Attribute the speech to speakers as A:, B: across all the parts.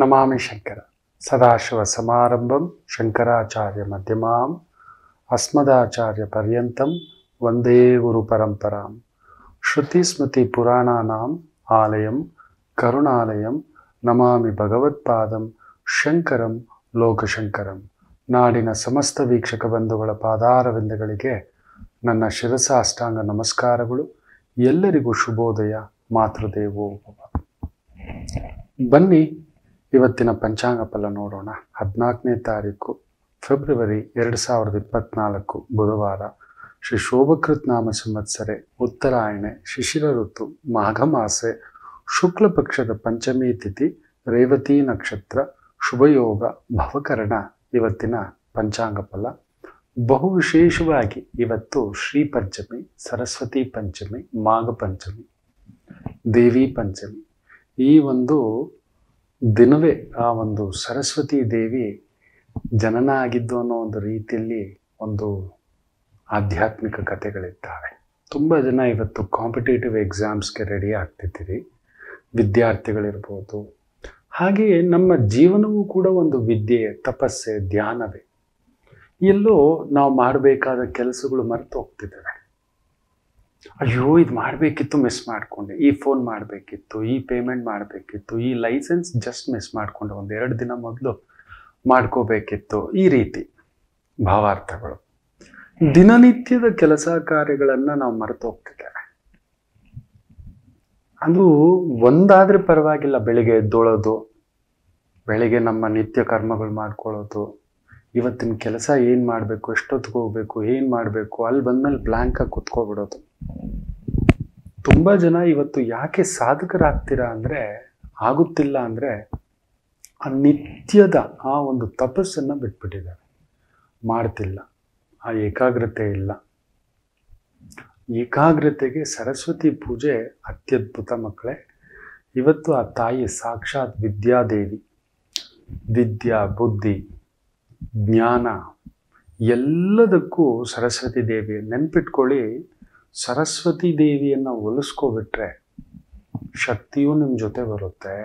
A: ನಮಾಮಿ ಶಂಕರ ಸದಾಶಿವ ಸಮಾರಂಭಂ ಶಂಕರಾಚಾರ್ಯ ಮಧ್ಯಮಾಂ ಅಸ್ಮದಾಚಾರ್ಯ ಪರ್ಯಂತಂ ವಂದೇ ಗುರು ಪರಂಪರಾಂ ಶ್ರುತಿ ಸ್ಮೃತಿ ಪುರಾಣಾನಾಂ ಆಲಯಂ ಕರುಣಾಲಯಂ ನಮಾಮಿ ಭಗವತ್ಪಾದಂ ಶಂಕರಂ ಲೋಕಶಂಕರಂ ನಾಡಿನ ಸಮಸ್ತ ವೀಕ್ಷಕ ಬಂಧುಗಳ ಪಾದಾರವಿಂದಗಳಿಗೆ ನನ್ನ ಶಿರಸ ಅಷ್ಟಾಂಗ ನಮಸ್ಕಾರಗಳು ಎಲ್ಲರಿಗೂ ಶುಭೋದಯ ಮಾತೃದೇವೋ ಭವ ಬನ್ನಿ ಇವತ್ತಿನ ಪಂಚಾಂಗ ಫಲ ನೋಡೋಣ ಹದಿನಾಲ್ಕನೇ ತಾರೀಕು ಫೆಬ್ರವರಿ ಎರಡು ಸಾವಿರದ ಇಪ್ಪತ್ನಾಲ್ಕು ಬುಧವಾರ ಶ್ರೀ ಶೋಭಕೃತ್ ನಾಮ ಸಂವತ್ಸರೆ ಉತ್ತರಾಯಣೆ ಶಿಶಿರ ಋತು ಮಾಘ ಮಾಸೆ ಶುಕ್ಲ ಪಕ್ಷದ ಪಂಚಮಿ ತಿಥಿ ರೇವತಿ ನಕ್ಷತ್ರ ಶುಭಯೋಗ ಭವಕರಣ ಇವತ್ತಿನ ಪಂಚಾಂಗ ಫಲ ಬಹು ವಿಶೇಷವಾಗಿ ಇವತ್ತು ಶ್ರೀ ಪಂಚಮಿ ಸರಸ್ವತಿ ಪಂಚಮಿ ಮಾಘ ಪಂಚಮಿ ದೇವಿ ಪಂಚಮಿ ಈ ಒಂದು ದಿನವೇ ಆ ಒಂದು ಸರಸ್ವತಿ ದೇವಿ ಜನನ ಆಗಿದ್ದು ಅನ್ನೋ ಒಂದು ರೀತಿಯಲ್ಲಿ ಒಂದು ಆಧ್ಯಾತ್ಮಿಕ ಕಥೆಗಳಿದ್ದಾವೆ ತುಂಬ ಜನ ಇವತ್ತು ಕಾಂಪಿಟೇಟಿವ್ ಎಕ್ಸಾಮ್ಸ್ಗೆ ರೆಡಿ ಆಗ್ತಿದ್ದೀರಿ ವಿದ್ಯಾರ್ಥಿಗಳಿರ್ಬೋದು ಹಾಗೆಯೇ ನಮ್ಮ ಜೀವನವೂ ಕೂಡ ಒಂದು ವಿದ್ಯೆ ತಪಸ್ಸೆ ಧ್ಯಾನವೇ ಎಲ್ಲೋ ನಾವು ಮಾಡಬೇಕಾದ ಕೆಲಸಗಳು ಮರೆತು ಹೋಗ್ತಿದ್ದಾವೆ ಅಯ್ಯೋ ಇದು ಮಾಡಬೇಕಿತ್ತು ಮಿಸ್ ಮಾಡಿಕೊಂಡೆ ಈ ಫೋನ್ ಮಾಡಬೇಕಿತ್ತು ಈ ಪೇಮೆಂಟ್ ಮಾಡಬೇಕಿತ್ತು ಈ ಲೈಸೆನ್ಸ್ ಜಸ್ಟ್ ಮಿಸ್ ಮಾಡಿಕೊಂಡೆ ಒಂದು ಎರಡು ದಿನ ಮೊದಲು ಮಾಡ್ಕೋಬೇಕಿತ್ತು ಈ ರೀತಿ ಭಾವಾರ್ಥಗಳು ದಿನನಿತ್ಯದ ಕೆಲಸ ಕಾರ್ಯಗಳನ್ನು ನಾವು ಮರೆತು ಹೋಗ್ತಿದ್ದೇವೆ ಅದು ಒಂದಾದ್ರೆ ಪರವಾಗಿಲ್ಲ ಬೆಳಿಗ್ಗೆ ಎದ್ದೊಳೋದು ಬೆಳಿಗ್ಗೆ ನಮ್ಮ ನಿತ್ಯ ಕರ್ಮಗಳು ಮಾಡ್ಕೊಳ್ಳೋದು ಇವತ್ತಿನ ಕೆಲಸ ಏನು ಮಾಡಬೇಕು ಎಷ್ಟೊತ್ತಿಗೆ ಹೋಗ್ಬೇಕು ಏನು ಮಾಡಬೇಕು ಅಲ್ಲಿ ಬಂದ್ಮೇಲೆ ಬ್ಲ್ಯಾಂಕಾಗಿ ಕುತ್ಕೋಬಿಡೋದು ತುಂಬ ಜನ ಇವತ್ತು ಯಾಕೆ ಸಾಧಕರಾಗ್ತೀರಾ ಅಂದರೆ ಆಗುತ್ತಿಲ್ಲ ಅಂದರೆ ಆ ನಿತ್ಯದ ಆ ಒಂದು ತಪಸ್ಸನ್ನು ಬಿಟ್ಬಿಟ್ಟಿದ್ದಾರೆ ಮಾಡ್ತಿಲ್ಲ ಆ ಏಕಾಗ್ರತೆ ಇಲ್ಲ ಏಕಾಗ್ರತೆಗೆ ಸರಸ್ವತಿ ಪೂಜೆ ಅತ್ಯದ್ಭುತ ಮಕ್ಕಳೇ ಇವತ್ತು ಆ ತಾಯಿ ಸಾಕ್ಷಾತ್ ವಿದ್ಯಾದೇವಿ ವಿದ್ಯಾ ಬುದ್ಧಿ ಜ್ಞಾನ ಎಲ್ಲದಕ್ಕೂ ಸರಸ್ವತಿ ದೇವಿ ನೆನ್ಪಿಟ್ಕೊಳ್ಳಿ ಸರಸ್ವತಿ ದೇವಿಯನ್ನು ಒಲಿಸ್ಕೊಬಿಟ್ರೆ ಶಕ್ತಿಯೂ ನಿಮ್ಮ ಜೊತೆ ಬರುತ್ತೆ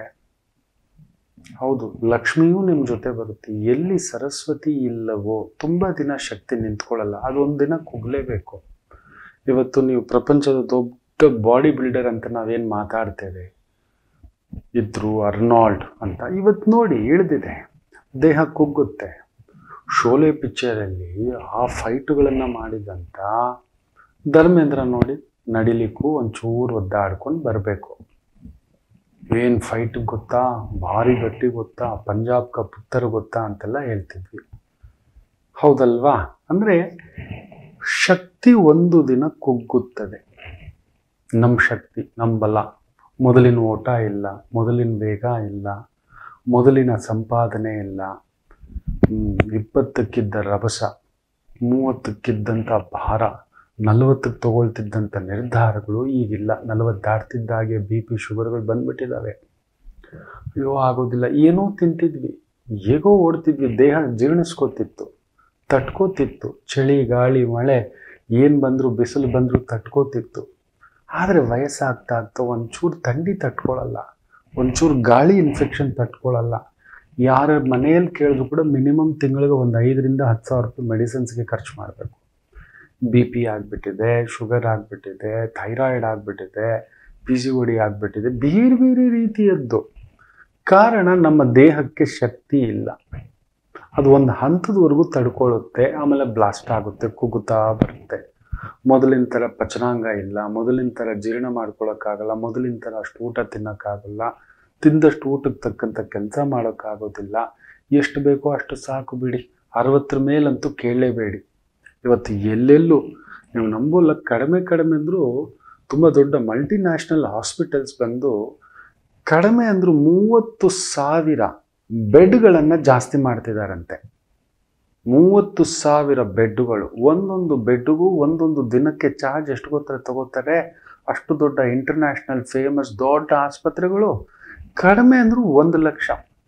A: ಹೌದು ಲಕ್ಷ್ಮಿಯೂ ನಿಮ್ಮ ಜೊತೆ ಬರುತ್ತೆ ಎಲ್ಲಿ ಸರಸ್ವತಿ ಇಲ್ಲವೋ ತುಂಬ ದಿನ ಶಕ್ತಿ ನಿಂತ್ಕೊಳ್ಳಲ್ಲ ಅದೊಂದು ದಿನ ಕುಗ್ಲೇಬೇಕು ಇವತ್ತು ನೀವು ಪ್ರಪಂಚದ ದೊಡ್ಡ ಬಾಡಿ ಬಿಲ್ಡರ್ ಅಂತ ನಾವೇನು ಮಾತಾಡ್ತೇವೆ ಇದ್ರು ಅರ್ನಾಲ್ಡ್ ಅಂತ ಇವತ್ತು ನೋಡಿ ಇಳಿದಿದೆ ದೇಹ ಕುಗ್ಗುತ್ತೆ ಶೋಲೆ ಪಿಕ್ಚರಲ್ಲಿ ಆ ಫೈಟುಗಳನ್ನು ಮಾಡಿದಂಥ ಧರ್ಮೇಂದ್ರ ನೋಡಿ ನಡಿಲಿಕ್ಕೂ ಒಂಚೂರು ಒದ್ದಾಡ್ಕೊಂಡು ಬರಬೇಕು ಏನು ಫೈಟ್ ಗೊತ್ತಾ ಭಾರಿ ಗಟ್ಟಿ ಗೊತ್ತಾ ಪಂಜಾಬ್ ಕ ಪುತ್ತರ್ ಗೊತ್ತಾ ಅಂತೆಲ್ಲ ಹೇಳ್ತಿದ್ವಿ ಹೌದಲ್ವಾ ಅಂದರೆ ಶಕ್ತಿ ಒಂದು ದಿನ ಕುಗ್ಗುತ್ತದೆ ನಮ್ಮ ಶಕ್ತಿ ನಮ್ಮ ಬಲ ಮೊದಲಿನ ಓಟ ಇಲ್ಲ ಮೊದಲಿನ ವೇಗ ಇಲ್ಲ ಮೊದಲಿನ ಸಂಪಾದನೆ ಇಲ್ಲ ಇಪ್ಪತ್ತಕ್ಕಿದ್ದ ರಭಸ ಮೂವತ್ತಕ್ಕಿದ್ದಂಥ ಭಾರ ನಲವತ್ತಕ್ಕೆ ತಗೊಳ್ತಿದ್ದಂಥ ನಿರ್ಧಾರಗಳು ಈಗಿಲ್ಲ ನಲವತ್ತು ದಾಟ್ತಿದ್ದಾಗೆ ಬಿ ಪಿ ಶುಗರ್ಗಳು ಬಂದ್ಬಿಟ್ಟಿದ್ದಾವೆ ಅಯ್ಯೋ ಆಗೋದಿಲ್ಲ ಏನೋ ತಿಂತಿದ್ವಿ ಹೇಗೋ ಓಡ್ತಿದ್ವಿ ದೇಹ ಜೀರ್ಣಿಸ್ಕೋತಿತ್ತು ತಟ್ಕೋತಿತ್ತು ಚಳಿ ಗಾಳಿ ಮಳೆ ಏನು ಬಂದರೂ ಬಿಸಿಲು ಬಂದರೂ ತಟ್ಕೋತಿತ್ತು ಆದರೆ ವಯಸ್ಸಾಗ್ತಾ ಆಗ್ತಾ ಒಂಚೂರು ಥಂಡಿ ತಟ್ಕೊಳ್ಳಲ್ಲ ಒಂಚೂರು ಗಾಳಿ ಇನ್ಫೆಕ್ಷನ್ ತಟ್ಕೊಳ್ಳಲ್ಲ ಯಾರ ಮನೆಯಲ್ಲಿ ಕೇಳಿದ್ರು ಕೂಡ ಮಿನಿಮಮ್ ತಿಂಗಳಿಗೆ ಒಂದು ಐದರಿಂದ ಹತ್ತು ಸಾವಿರ ರೂಪಾಯಿ ಮೆಡಿಸಿನ್ಸ್ಗೆ ಖರ್ಚು ಮಾಡಬೇಕು ಬಿ ಪಿ ಆಗಿಬಿಟ್ಟಿದೆ ಶುಗರ್ ಆಗಿಬಿಟ್ಟಿದೆ ಥೈರಾಯ್ಡ್ ಆಗಿಬಿಟ್ಟಿದೆ ಪಿ ಸಿ ಒಡಿ ಆಗಿಬಿಟ್ಟಿದೆ ಬೇರೆ ಬೇರೆ ರೀತಿಯದ್ದು ಕಾರಣ ನಮ್ಮ ದೇಹಕ್ಕೆ ಶಕ್ತಿ ಇಲ್ಲ ಅದು ಒಂದು ಹಂತದವರೆಗೂ ತಡ್ಕೊಳ್ಳುತ್ತೆ ಆಮೇಲೆ ಬ್ಲಾಸ್ಟ್ ಆಗುತ್ತೆ ಕುಗ್ಗುತ್ತಾ ಬರುತ್ತೆ ಮೊದಲಿನ ಥರ ಪಚನಾಂಗ ಇಲ್ಲ ಮೊದಲಿನ ಥರ ಜೀರ್ಣ ಮಾಡ್ಕೊಳಕ್ಕಾಗಲ್ಲ ಮೊದಲಿನ ಥರ ಅಷ್ಟು ಊಟ ತಿನ್ನೋಕ್ಕಾಗಲ್ಲ ತಿಂದಷ್ಟು ಊಟಕ್ಕೆ ತಕ್ಕಂಥ ಕೆಲಸ ಮಾಡೋಕ್ಕಾಗೋದಿಲ್ಲ ಎಷ್ಟು ಬೇಕೋ ಅಷ್ಟು ಸಾಕು ಬಿಡಿ ಅರವತ್ತರ ಮೇಲಂತೂ ಕೇಳಲೇಬೇಡಿ ಇವತ್ತು ಎಲ್ಲೆಲ್ಲೂ ನೀವು ನಂಬೋಲ್ಲ ಕಡಿಮೆ ಕಡಿಮೆ ಅಂದರೂ ತುಂಬ ದೊಡ್ಡ ಮಲ್ಟಿನ್ಯಾಷನಲ್ ಹಾಸ್ಪಿಟಲ್ಸ್ ಬಂದು ಕಡಿಮೆ ಅಂದರೂ ಮೂವತ್ತು ಸಾವಿರ ಬೆಡ್ಗಳನ್ನು ಜಾಸ್ತಿ ಮಾಡ್ತಿದ್ದಾರಂತೆ ಮೂವತ್ತು ಸಾವಿರ ಬೆಡ್ಗಳು ಒಂದೊಂದು ಬೆಡ್ಗೂ ಒಂದೊಂದು ದಿನಕ್ಕೆ ಚಾರ್ಜ್ ಎಷ್ಟು ಗೊತ್ತಾರೆ ತಗೋತಾರೆ ಅಷ್ಟು ದೊಡ್ಡ ಇಂಟರ್ನ್ಯಾಷನಲ್ ಫೇಮಸ್ ದೊಡ್ಡ ಆಸ್ಪತ್ರೆಗಳು ಕಡಿಮೆ ಅಂದರೂ ಒಂದು ಲಕ್ಷ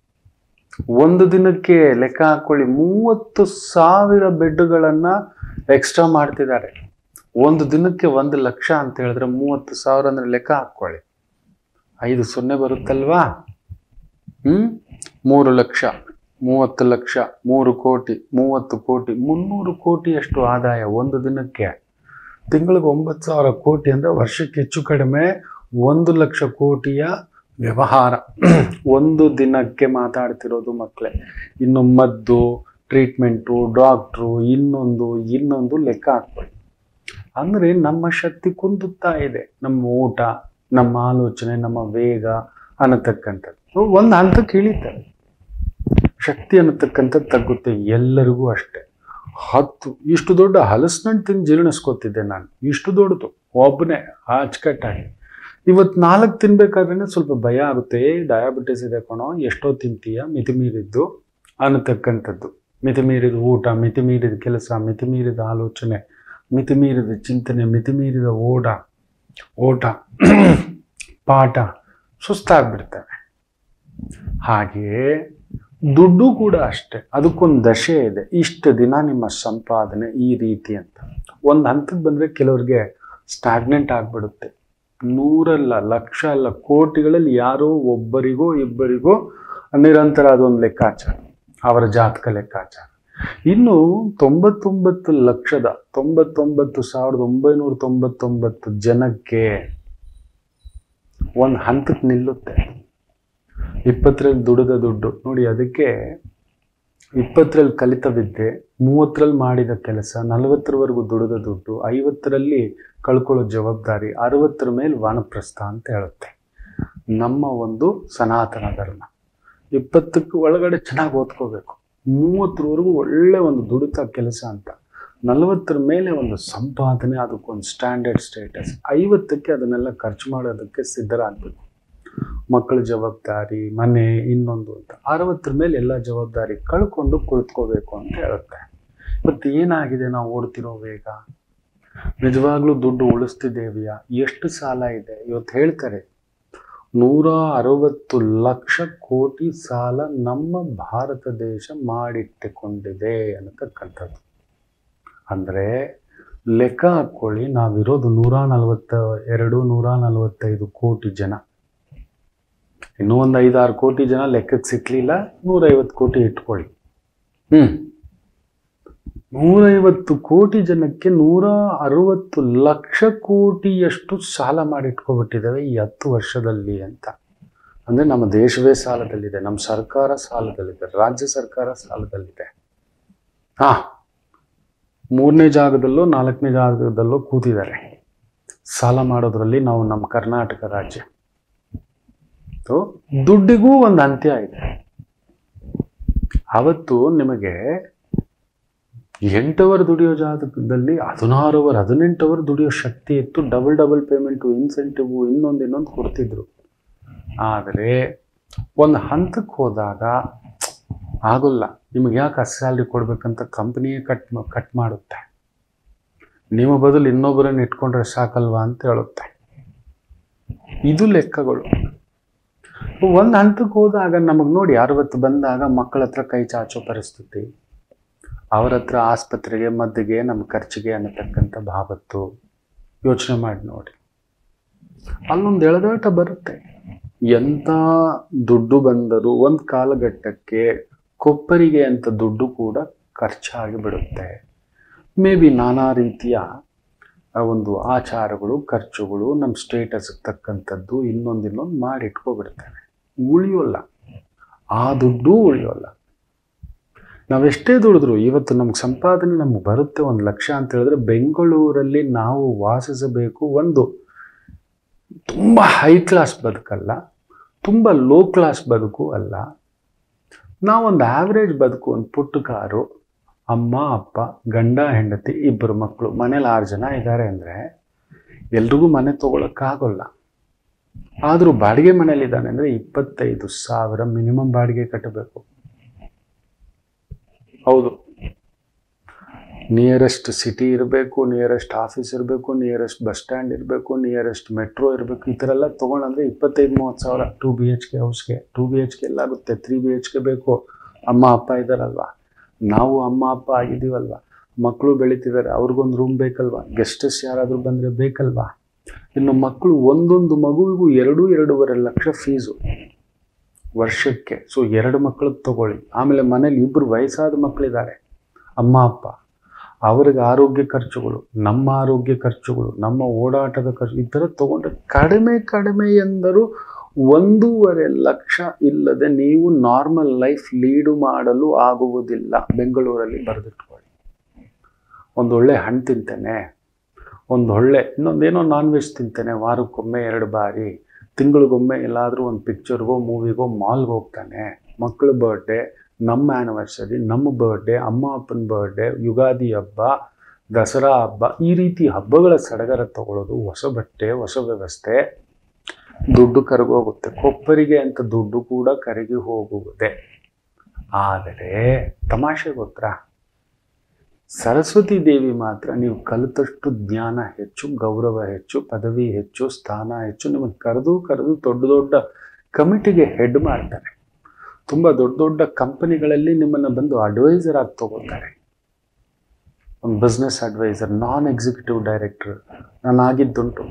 A: ಒಂದು ದಿನಕ್ಕೆ ಲೆಕ್ಕ ಹಾಕೊಳ್ಳಿ ಮೂವತ್ತು ಸಾವಿರ ಬೆಡ್ಗಳನ್ನು ಎಕ್ಸ್ಟ್ರಾ ಮಾಡ್ತಿದ್ದಾರೆ ಒಂದು ದಿನಕ್ಕೆ ಒಂದು ಲಕ್ಷ ಅಂತ ಹೇಳಿದ್ರೆ ಮೂವತ್ತು ಸಾವಿರ ಅಂದರೆ ಲೆಕ್ಕ ಹಾಕ್ಕೊಳ್ಳಿ ಐದು ಸೊನ್ನೆ ಬರುತ್ತಲ್ವಾ ಹ್ಮ್ ಮೂರು ಲಕ್ಷ ಮೂವತ್ತು ಲಕ್ಷ ಮೂರು ಕೋಟಿ ಮೂವತ್ತು ಕೋಟಿ ಮುನ್ನೂರು ಕೋಟಿಯಷ್ಟು ಆದಾಯ ಒಂದು ದಿನಕ್ಕೆ ತಿಂಗಳಿಗೆ ಒಂಬತ್ತು ಸಾವಿರ ಕೋಟಿ ಅಂದರೆ ವರ್ಷಕ್ಕೆ ಹೆಚ್ಚು ಕಡಿಮೆ ಒಂದು ಲಕ್ಷ ಕೋಟಿಯ ವ್ಯವಹಾರ ಒಂದು ದಿನಕ್ಕೆ ಮಾತಾಡ್ತಿರೋದು ಮಕ್ಕಳೇ ಇನ್ನು ಮದ್ದು ಟ್ರೀಟ್ಮೆಂಟು ಡಾಕ್ಟ್ರು ಇನ್ನೊಂದು ಇನ್ನೊಂದು ಲೆಕ್ಕ ಹಾಕ್ಬೇಡಿ ಅಂದರೆ ನಮ್ಮ ಶಕ್ತಿ ಕುಂದುತ್ತಾ ಇದೆ ನಮ್ಮ ಊಟ ನಮ್ಮ ಆಲೋಚನೆ ನಮ್ಮ ವೇಗ ಅನ್ನತಕ್ಕಂಥದ್ದು ಒಂದು ಹಂತಕ್ಕೆ ಇಳಿತಾರೆ ಶಕ್ತಿ ಅನ್ನತಕ್ಕಂಥದ್ದು ತಗ್ಗುತ್ತೆ ಎಲ್ಲರಿಗೂ ಅಷ್ಟೇ ಹತ್ತು ಇಷ್ಟು ದೊಡ್ಡ ಹಲಸಿನಣ್ಣು ತಿಂದು ಜೀರ್ಣಿಸ್ಕೊತಿದ್ದೆ ನಾನು ಇಷ್ಟು ದೊಡ್ಡದು ಒಬ್ಬನೇ ಅಚ್ಚುಕಟ್ಟಾಗಿ ಇವತ್ತು ನಾಲ್ಕು ತಿನ್ಬೇಕಾದ್ರೆ ಸ್ವಲ್ಪ ಭಯ ಆಗುತ್ತೆ ಡಯಾಬಿಟಿಸ್ ಇದೆ ಕಣೋ ಎಷ್ಟೋ ತಿಂತೀಯ ಮಿತಿ ಮೀರಿದ್ದು ಅನ್ನತಕ್ಕಂಥದ್ದು ಮಿತಿ ಮೀರಿದ ಊಟ ಮಿತಿ ಮೀರಿದ ಕೆಲಸ ಮಿತಿ ಮೀರಿದ ಆಲೋಚನೆ ಮಿತಿ ಮೀರಿದ ಚಿಂತನೆ ಮಿತಿ ಮೀರಿದ ಓಟ ಓಟ ಪಾಠ ಸುಸ್ತಾಗ್ಬಿಡ್ತವೆ ಹಾಗೆಯೇ ದುಡ್ಡು ಕೂಡ ಅಷ್ಟೇ ಅದಕ್ಕೊಂದು ದಶೆ ಇದೆ ಇಷ್ಟು ದಿನ ನಿಮ್ಮ ಸಂಪಾದನೆ ಈ ರೀತಿ ಅಂತ ಒಂದು ಹಂತಕ್ಕೆ ಬಂದರೆ ಕೆಲವ್ರಿಗೆ ಸ್ಟಾಗ್ನೆಂಟ್ ಆಗಿಬಿಡುತ್ತೆ ನೂರಲ್ಲ ಲಕ್ಷ ಅಲ್ಲ ಕೋಟಿಗಳಲ್ಲಿ ಯಾರೋ ಒಬ್ಬರಿಗೋ ಇಬ್ಬರಿಗೋ ನಿರಂತರ ಅದೊಂದು ಲೆಕ್ಕಾಚಾರ ಅವರ ಜಾತಕ ಲೆಕ್ಕಾಚಾರ ಇನ್ನು ತೊಂಬತ್ತೊಂಬತ್ತು ಲಕ್ಷದ ತೊಂಬತ್ತೊಂಬತ್ತು ಸಾವಿರದ ಒಂಬೈನೂರ ತೊಂಬತ್ತೊಂಬತ್ತು ಜನಕ್ಕೆ ಒಂದು ಹಂತಕ್ಕೆ ನಿಲ್ಲುತ್ತೆ ಇಪ್ಪತ್ತರಲ್ಲಿ ದುಡಿದ ದುಡ್ಡು ನೋಡಿ ಅದಕ್ಕೆ ಇಪ್ಪತ್ತರಲ್ಲಿ ಕಲಿತ ವಿದ್ಯೆ ಮೂವತ್ತರಲ್ಲಿ ಮಾಡಿದ ಕೆಲಸ ನಲವತ್ತರವರೆಗೂ ದುಡಿದ ದುಡ್ಡು ಐವತ್ತರಲ್ಲಿ ಕಳ್ಕೊಳ್ಳೋ ಜವಾಬ್ದಾರಿ ಅರವತ್ತರ ಮೇಲೆ ವಾನಪ್ರಸ್ಥ ಅಂತ ಹೇಳುತ್ತೆ ನಮ್ಮ ಒಂದು ಸನಾತನ ಧರ್ಮ ಇಪ್ಪತ್ತಕ್ಕೆ ಒಳಗಡೆ ಚೆನ್ನಾಗಿ ಓದ್ಕೋಬೇಕು ಮೂವತ್ತರವರೆಗೂ ಒಳ್ಳೆ ಒಂದು ದುಡಿತ ಕೆಲಸ ಅಂತ ನಲವತ್ತರ ಮೇಲೆ ಒಂದು ಸಂಪಾದನೆ ಅದಕ್ಕೊಂದು ಸ್ಟ್ಯಾಂಡರ್ಡ್ ಸ್ಟೇಟಸ್ ಐವತ್ತಕ್ಕೆ ಅದನ್ನೆಲ್ಲ ಖರ್ಚು ಮಾಡೋದಕ್ಕೆ ಸಿದ್ಧರಾಗಬೇಕು ಮಕ್ಕಳ ಜವಾಬ್ದಾರಿ ಮನೆ ಇನ್ನೊಂದು ಅಂತ ಅರವತ್ತರ ಮೇಲೆ ಎಲ್ಲ ಜವಾಬ್ದಾರಿ ಕಳ್ಕೊಂಡು ಕುಳಿತುಕೋಬೇಕು ಅಂತ ಹೇಳುತ್ತೆ ಮತ್ತು ಏನಾಗಿದೆ ನಾವು ಓಡ್ತಿರೋ ವೇಗ ನಿಜವಾಗ್ಲೂ ದುಡ್ಡು ಉಳಿಸ್ತಿದ್ದೇವಿಯಾ ಎಷ್ಟು ಸಾಲ ಇದೆ ಇವತ್ತು ಹೇಳ್ತಾರೆ ನೂರ ಅರವತ್ತು ಲಕ್ಷ ಕೋಟಿ ಸಾಲ ನಮ್ಮ ಭಾರತ ದೇಶ ಮಾಡಿಟ್ಟುಕೊಂಡಿದೆ ಅನ್ನತಕ್ಕಂಥದ್ದು ಅಂದರೆ ಲೆಕ್ಕ ಹಾಕ್ಕೊಳ್ಳಿ ನಾವಿರೋದು ನೂರ ನಲವತ್ತ ಎರಡು ನೂರ ನಲವತ್ತೈದು ಕೋಟಿ ಜನ ಇನ್ನೂ ಒಂದು ಐದಾರು ಕೋಟಿ ಜನ ಲೆಕ್ಕಕ್ಕೆ ಸಿಕ್ಕಲಿಲ್ಲ ನೂರೈವತ್ತು ಕೋಟಿ ಇಟ್ಕೊಳ್ಳಿ ಹ್ಞೂ ನೂರೈವತ್ತು ಕೋಟಿ ಜನಕ್ಕೆ ನೂರ ಅರವತ್ತು ಲಕ್ಷ ಕೋಟಿಯಷ್ಟು ಸಾಲ ಮಾಡಿಟ್ಕೊಬಿಟ್ಟಿದ್ದಾವೆ ಈ ಹತ್ತು ವರ್ಷದಲ್ಲಿ ಅಂತ ಅಂದರೆ ನಮ್ಮ ದೇಶವೇ ಸಾಲದಲ್ಲಿದೆ ನಮ್ಮ ಸರ್ಕಾರ ಸಾಲದಲ್ಲಿದೆ ರಾಜ್ಯ ಸರ್ಕಾರ ಸಾಲದಲ್ಲಿದೆ ಹಾಂ ಮೂರನೇ ಜಾಗದಲ್ಲೋ ನಾಲ್ಕನೇ ಜಾಗದಲ್ಲೋ ಕೂತಿದ್ದಾರೆ ಸಾಲ ಮಾಡೋದ್ರಲ್ಲಿ ನಾವು ನಮ್ಮ ಕರ್ನಾಟಕ ರಾಜ್ಯ ಸೊ ದುಡ್ಡಿಗೂ ಒಂದು ಅಂತ್ಯ ಇದೆ ಅವತ್ತು ನಿಮಗೆ ಎಂಟು ಅವರ್ ದುಡಿಯೋ ಜಾತಕದಲ್ಲಿ ಹದಿನಾರು ಅವರ್ ಹದಿನೆಂಟು ಅವರ್ ದುಡಿಯೋ ಶಕ್ತಿ ಇತ್ತು ಡಬಲ್ ಡಬಲ್ ಪೇಮೆಂಟು ಇನ್ಸೆಂಟಿವ್ ಇನ್ನೊಂದು ಇನ್ನೊಂದು ಕೊಡ್ತಿದ್ರು ಆದರೆ ಒಂದು ಹಂತಕ್ಕೆ ಹೋದಾಗ ಆಗೋಲ್ಲ ನಿಮಗೆ ಯಾಕೆ ಅಷ್ಟು ಸ್ಯಾಲ್ರಿ ಕೊಡ್ಬೇಕಂತ ಕಂಪ್ನಿಯೇ ಕಟ್ ಕಟ್ ಮಾಡುತ್ತೆ ನಿಮ್ಮ ಬದಲು ಇನ್ನೊಬ್ಬರನ್ನು ಇಟ್ಕೊಂಡ್ರೆ ಸಾಕಲ್ವಾ ಅಂತ ಹೇಳುತ್ತೆ ಇದು ಲೆಕ್ಕಗಳು ಒಂದು ಹಂತಕ್ಕೆ ಹೋದಾಗ ನಮಗೆ ನೋಡಿ ಅರವತ್ತು ಬಂದಾಗ ಮಕ್ಕಳ ಹತ್ರ ಕೈ ಚಾಚೋ ಪರಿಸ್ಥಿತಿ ಅವ್ರ ಹತ್ರ ಆಸ್ಪತ್ರೆಗೆ ಮದ್ದಿಗೆ ನಮ್ಮ ಖರ್ಚಿಗೆ ಅನ್ನತಕ್ಕಂಥ ಭಾವತ್ತು ಯೋಚನೆ ಮಾಡಿ ನೋಡಿ ಅಲ್ಲೊಂದು ಎಳೆದಾಟ ಬರುತ್ತೆ ಎಂಥ ದುಡ್ಡು ಬಂದರೂ ಒಂದು ಕಾಲಘಟ್ಟಕ್ಕೆ ಕೊಪ್ಪರಿಗೆ ಅಂತ ದುಡ್ಡು ಕೂಡ ಖರ್ಚಾಗಿ ಬಿಡುತ್ತೆ ಮೇ ಬಿ ನಾನಾ ರೀತಿಯ ಆ ಒಂದು ಆಚಾರಗಳು ಖರ್ಚುಗಳು ನಮ್ಮ ಸ್ಟೇಟಸ್ಗೆ ತಕ್ಕಂಥದ್ದು ಇನ್ನೊಂದು ಇನ್ನೊಂದು ಮಾಡಿ ಇಟ್ಕೊಬಿಡ್ತೇವೆ ಉಳಿಯೋಲ್ಲ ಆ ದುಡ್ಡು ಉಳಿಯೋಲ್ಲ ನಾವೆಷ್ಟೇ ದುಡಿದ್ರು ಇವತ್ತು ನಮ್ಗೆ ಸಂಪಾದನೆ ನಮ್ಗೆ ಬರುತ್ತೆ ಒಂದು ಲಕ್ಷ ಅಂತ ಹೇಳಿದ್ರೆ ಬೆಂಗಳೂರಲ್ಲಿ ನಾವು ವಾಸಿಸಬೇಕು ಒಂದು ತುಂಬ ಹೈ ಕ್ಲಾಸ್ ಬದುಕಲ್ಲ ತುಂಬ ಲೋ ಕ್ಲಾಸ್ ಬದುಕು ಅಲ್ಲ ನಾವೊಂದು ಆವ್ರೇಜ್ ಬದುಕು ಒಂದು ಪುಟ್ಟ ಕಾರು ಅಮ್ಮ ಅಪ್ಪ ಗಂಡ ಹೆಂಡತಿ ಇಬ್ಬರು ಮಕ್ಕಳು ಮನೇಲಿ ಆರು ಜನ ಇದ್ದಾರೆ ಅಂದರೆ ಎಲ್ರಿಗೂ ಮನೆ ತೊಗೊಳಕ್ಕಾಗೋಲ್ಲ ಆದರೂ ಬಾಡಿಗೆ ಮನೇಲಿದ್ದಾನೆ ಅಂದರೆ ಇಪ್ಪತ್ತೈದು ಸಾವಿರ ಮಿನಿಮಮ್ ಬಾಡಿಗೆ ಕಟ್ಟಬೇಕು ಹೌದು ನಿಯರೆಸ್ಟ್ ಸಿಟಿ ಇರಬೇಕು ನಿಯರೆಸ್ಟ್ ಆಫೀಸ್ ಇರಬೇಕು ನಿಯರೆಸ್ಟ್ ಬಸ್ ಸ್ಟ್ಯಾಂಡ್ ಇರಬೇಕು ನಿಯರೆಸ್ಟ್ ಮೆಟ್ರೋ ಇರಬೇಕು ಈ ಥರ ಎಲ್ಲ ತೊಗೊಂಡಂದ್ರೆ ಇಪ್ಪತ್ತೈದು ಮೂವತ್ತು ಸಾವಿರ ಟೂ ಬಿ ಎಚ್ ಕೆ ಹೌಸ್ಗೆ ಟೂ ಬಿ ಎಚ್ ಕೆ ಎಲ್ಲಾಗುತ್ತೆ ತ್ರೀ ಬಿ ಎಚ್ ಕೆ ಬೇಕು ಅಮ್ಮ ಅಪ್ಪ ಇದ್ದಾರಲ್ವಾ ನಾವು ಅಮ್ಮ ಅಪ್ಪ ಆಗಿದ್ದೀವಲ್ವಾ ಮಕ್ಕಳು ಬೆಳೀತಿದ್ದಾರೆ ಅವ್ರಿಗೊಂದು ರೂಮ್ ಬೇಕಲ್ವಾ ಗೆಸ್ಟಸ್ ಯಾರಾದರೂ ಬಂದರೆ ಬೇಕಲ್ವಾ ಇನ್ನು ಮಕ್ಕಳು ಒಂದೊಂದು ಮಗುವಿಗೂ ಎರಡು ಎರಡೂವರೆ ಲಕ್ಷ ಫೀಸು ವರ್ಷಕ್ಕೆ ಸೊ ಎರಡು ಮಕ್ಕಳಿಗೆ ತಗೊಳ್ಳಿ ಆಮೇಲೆ ಮನೇಲಿ ಇಬ್ಬರು ವಯಸ್ಸಾದ ಮಕ್ಕಳಿದ್ದಾರೆ ಅಮ್ಮ ಅಪ್ಪ ಅವ್ರಿಗೆ ಆರೋಗ್ಯ ಖರ್ಚುಗಳು ನಮ್ಮ ಆರೋಗ್ಯ ಖರ್ಚುಗಳು ನಮ್ಮ ಓಡಾಟದ ಖರ್ಚು ಈ ಥರ ತಗೊಂಡ್ರೆ ಕಡಿಮೆ ಕಡಿಮೆ ಎಂದರೂ ಒಂದೂವರೆ ಲಕ್ಷ ಇಲ್ಲದೆ ನೀವು ನಾರ್ಮಲ್ ಲೈಫ್ ಲೀಡು ಮಾಡಲು ಆಗುವುದಿಲ್ಲ ಬೆಂಗಳೂರಲ್ಲಿ ಬರೆದಿಟ್ಕೊಳ್ಳಿ ಒಂದೊಳ್ಳೆ ಹಣ್ಣು ತಿಂತೇನೆ ಒಂದೊಳ್ಳೆ ಇನ್ನೊಂದೇನೋ ನಾನ್ ವೆಜ್ ತಿಂತೇನೆ ವಾರಕ್ಕೊಮ್ಮೆ ಎರಡು ಬಾರಿ ತಿಂಗಳಿಗೊಮ್ಮೆ ಎಲ್ಲಾದರೂ ಒಂದು ಪಿಕ್ಚರ್ಗೋ ಮೂವಿಗೋ ಮಾಲ್ಗೆ ಹೋಗ್ತಾನೆ ಮಕ್ಕಳ ಬರ್ಡೇ ನಮ್ಮ ಆ್ಯನಿವರ್ಸರಿ ನಮ್ಮ ಬರ್ಡೇ ಅಮ್ಮ ಅಪ್ಪನ ಬರ್ಡೇ ಯುಗಾದಿ ಹಬ್ಬ ದಸರಾ ಹಬ್ಬ ಈ ರೀತಿ ಹಬ್ಬಗಳ ಸಡಗರ ತಗೊಳ್ಳೋದು ಹೊಸ ಬಟ್ಟೆ ಹೊಸ ವ್ಯವಸ್ಥೆ ದುಡ್ಡು ಕರಗೋಗುತ್ತೆ ಕೊಪ್ಪರಿಗೆ ಅಂತ ದುಡ್ಡು ಕೂಡ ಕರಗಿ ಹೋಗುವುದೇ ಆದರೆ ತಮಾಷೆ ಗೊತ್ತಾ ಸರಸ್ವತಿ ದೇವಿ ಮಾತ್ರ ನೀವು ಕಲಿತಷ್ಟು ಜ್ಞಾನ ಹೆಚ್ಚು ಗೌರವ ಹೆಚ್ಚು ಪದವಿ ಹೆಚ್ಚು ಸ್ಥಾನ ಹೆಚ್ಚು ನಿಮಗೆ ಕರೆದು ಕರೆದು ದೊಡ್ಡ ದೊಡ್ಡ ಕಮಿಟಿಗೆ ಹೆಡ್ ಮಾಡ್ತಾರೆ ತುಂಬ ದೊಡ್ಡ ದೊಡ್ಡ ಕಂಪನಿಗಳಲ್ಲಿ ನಿಮ್ಮನ್ನು ಬಂದು ಅಡ್ವೈಸರ್ ಆಗಿ ತಗೋತಾರೆ ಒಂದು ಬಿಸ್ನೆಸ್ ಅಡ್ವೈಸರ್ ನಾನ್ ಎಕ್ಸಿಕ್ಯೂಟಿವ್ ಡೈರೆಕ್ಟರ್ ನಾನು ಆಗಿದ್ದುಂಟು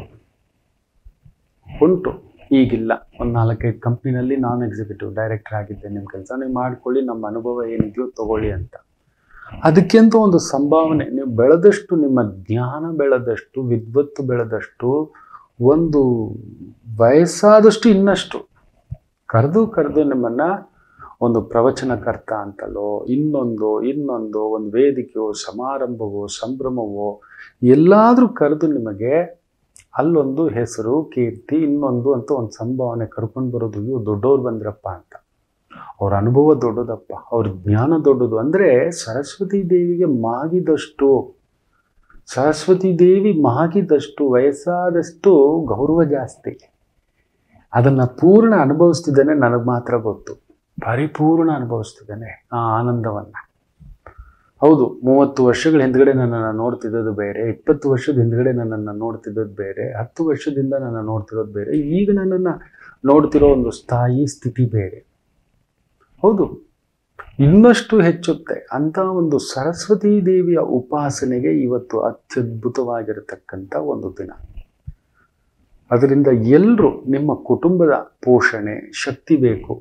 A: ಉಂಟು ಈಗಿಲ್ಲ ಒಂದು ನಾಲ್ಕೈದು ಕಂಪ್ನಿನಲ್ಲಿ ನಾನ್ ಎಕ್ಸಿಕ್ಯೂಟಿವ್ ಡೈರೆಕ್ಟರ್ ಆಗಿದ್ದೆ ನಿಮ್ಮ ಕೆಲಸ ನೀವು ಮಾಡ್ಕೊಳ್ಳಿ ನಮ್ಮ ಅನುಭವ ಏನಿದೆಯೋ ತಗೊಳ್ಳಿ ಅಂತ ಅದಕ್ಕಿಂತ ಒಂದು ಸಂಭಾವನೆ ನೀವು ಬೆಳೆದಷ್ಟು ನಿಮ್ಮ ಜ್ಞಾನ ಬೆಳೆದಷ್ಟು ವಿದ್ವತ್ತು ಬೆಳೆದಷ್ಟು ಒಂದು ವಯಸ್ಸಾದಷ್ಟು ಇನ್ನಷ್ಟು ಕರೆದು ಕರೆದು ನಿಮ್ಮನ್ನ ಒಂದು ಪ್ರವಚನಕರ್ತ ಅಂತಲೋ ಇನ್ನೊಂದು ಇನ್ನೊಂದು ಒಂದು ವೇದಿಕೆಯೋ ಸಮಾರಂಭವೋ ಸಂಭ್ರಮವೋ ಎಲ್ಲಾದರೂ ಕರೆದು ನಿಮಗೆ ಅಲ್ಲೊಂದು ಹೆಸರು ಕೀರ್ತಿ ಇನ್ನೊಂದು ಅಂತ ಒಂದು ಸಂಭಾವನೆ ಕರ್ಕೊಂಡು ಬರೋದು ಇವು ದೊಡ್ಡವ್ರು ಬಂದ್ರಪ್ಪ ಅಂತ ಅವ್ರ ಅನುಭವ ದೊಡ್ಡದಪ್ಪ ಅವ್ರ ಜ್ಞಾನ ದೊಡ್ಡದು ಅಂದರೆ ಸರಸ್ವತಿ ದೇವಿಗೆ ಮಾಗಿದಷ್ಟು ಸರಸ್ವತಿ ದೇವಿ ಮಾಗಿದಷ್ಟು ವಯಸ್ಸಾದಷ್ಟು ಗೌರವ ಜಾಸ್ತಿ ಅದನ್ನು ಪೂರ್ಣ ಅನುಭವಿಸ್ತಿದ್ದೇನೆ ನನಗೆ ಮಾತ್ರ ಗೊತ್ತು ಪರಿಪೂರ್ಣ ಅನುಭವಿಸ್ತಿದ್ದೇನೆ ಆ ಆನಂದವನ್ನು ಹೌದು ಮೂವತ್ತು ವರ್ಷಗಳ ಹಿಂದ್ಗಡೆ ನನ್ನನ್ನು ನೋಡ್ತಿದ್ದದ್ದು ಬೇರೆ ಇಪ್ಪತ್ತು ವರ್ಷದ ಹಿಂದ್ಗಡೆ ನನ್ನನ್ನು ನೋಡ್ತಿದ್ದದ್ದು ಬೇರೆ ಹತ್ತು ವರ್ಷದಿಂದ ನನ್ನ ನೋಡ್ತಿರೋದು ಬೇರೆ ಈಗ ನನ್ನನ್ನು ನೋಡ್ತಿರೋ ಒಂದು ಸ್ಥಾಯಿ ಸ್ಥಿತಿ ಬೇರೆ ಹೌದು ಇನ್ನಷ್ಟು ಹೆಚ್ಚುತ್ತೆ ಅಂತ ಒಂದು ಸರಸ್ವತೀ ದೇವಿಯ ಉಪಾಸನೆಗೆ ಇವತ್ತು ಅತ್ಯದ್ಭುತವಾಗಿರತಕ್ಕಂಥ ಒಂದು ದಿನ ಅದರಿಂದ ಎಲ್ಲರೂ ನಿಮ್ಮ ಕುಟುಂಬದ ಪೋಷಣೆ ಶಕ್ತಿ ಬೇಕು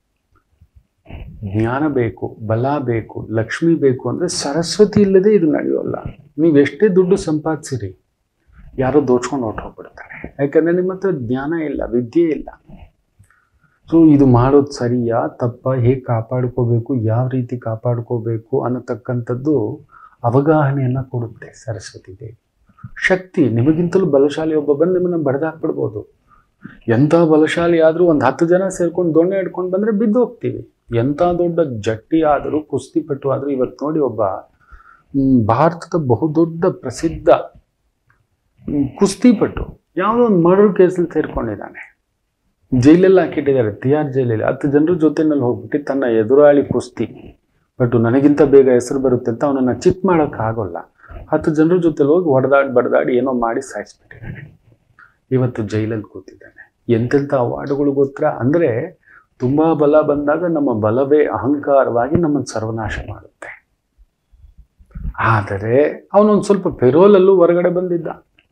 A: ಜ್ಞಾನ ಬೇಕು ಬಲ ಬೇಕು ಲಕ್ಷ್ಮಿ ಬೇಕು ಅಂದರೆ ಸರಸ್ವತಿ ಇಲ್ಲದೆ ಇದು ನಡೆಯೋಲ್ಲ ನೀವು ಎಷ್ಟೇ ದುಡ್ಡು ಸಂಪಾದಿಸಿರಿ ಯಾರೋ ದೋಚ್ಕೊಂಡು ಹೊರಟೋಗ್ಬಿಡ್ತಾರೆ ಯಾಕಂದರೆ ನಿಮ್ಮ ಹತ್ರ ಜ್ಞಾನ ಇಲ್ಲ ವಿದ್ಯೆ ಇಲ್ಲ ಸೊ ಇದು ಮಾಡೋದು ಸರಿಯಾ ತಪ್ಪ ಹೇಗೆ ಕಾಪಾಡ್ಕೋಬೇಕು ಯಾವ ರೀತಿ ಕಾಪಾಡ್ಕೋಬೇಕು ಅನ್ನತಕ್ಕಂಥದ್ದು ಅವಗಾಹನೆಯನ್ನು ಕೊಡುತ್ತೆ ಸರಸ್ವತಿ ದೇವಿ ಶಕ್ತಿ ನಿಮಗಿಂತಲೂ ಬಲಶಾಲಿ ಒಬ್ಬ ಬಂದು ನಿಮ್ಮನ್ನು ಬಡ್ದಾಕ್ಬಿಡ್ಬೋದು ಎಂಥ ಬಲಶಾಲಿ ಆದರೂ ಒಂದು ಹತ್ತು ಜನ ಸೇರ್ಕೊಂಡು ದೊಣ್ಣೆ ಹಿಡ್ಕೊಂಡು ಬಂದರೆ ಬಿದ್ದು ಹೋಗ್ತೀವಿ ಎಂಥ ದೊಡ್ಡ ಜಟ್ಟಿ ಆದರೂ ಕುಸ್ತಿಪಟ್ಟು ಆದರೂ ಇವತ್ತು ನೋಡಿ ಒಬ್ಬ ಮ್, ಭಾರತದ ಬಹುದೊಡ್ಡ ಪ್ರಸಿದ್ಧ ಮ್, ಕುಸ್ತಿಪಟ್ಟು ಯಾವುದೋ ಒಂದು ಮರ್ಡರ್ ಕೇಸಲ್ಲಿ ಸೇರ್ಕೊಂಡಿದ್ದಾನೆ ಜೈಲಲ್ಲಿ ಹಾಕಿಟ್ಟಿದ್ದಾರೆ ತಿಹಾರ್ ಜೈಲಲ್ಲಿ ಹತ್ತು ಜನರ ಜೊತೆನಲ್ಲಿ ಹೋಗ್ಬಿಟ್ಟು ತನ್ನ ಎದುರಾಳಿ ಕುಸ್ತಿ ಬಟ್ ನನಗಿಂತ ಬೇಗ ಹೆಸರು ಬರುತ್ತೆ ಅಂತ ಅವನನ್ನು ಚಿತ್ ಮಾಡೋಕ್ಕಾಗೋಲ್ಲ ಹತ್ತು ಜನರ ಜೊತೆಲಿ ಹೋಗಿ ಹೊಡೆದಾಡಿ ಬಡ್ದಾಡಿ ಏನೋ ಮಾಡಿ ಸಾಯಿಸ್ಬಿಟ್ಟಿದ್ದಾನೆ ಇವತ್ತು ಜೈಲಲ್ಲಿ ಕೂತಿದ್ದಾನೆ ಎಂತೆಂಥ ಅವಾರ್ಡ್ಗಳು ಗೊತ್ತಾ ಅಂದರೆ ತುಂಬ ಬಲ ಬಂದಾಗ ನಮ್ಮ ಬಲವೇ ಅಹಂಕಾರವಾಗಿ ನಮ್ಮನ್ನು ಸರ್ವನಾಶ ಮಾಡುತ್ತೆ ಆದರೆ ಅವನೊಂದು ಸ್ವಲ್ಪ ಪೆರೋಲಲ್ಲೂ ಹೊರಗಡೆ ಬಂದಿದ್ದ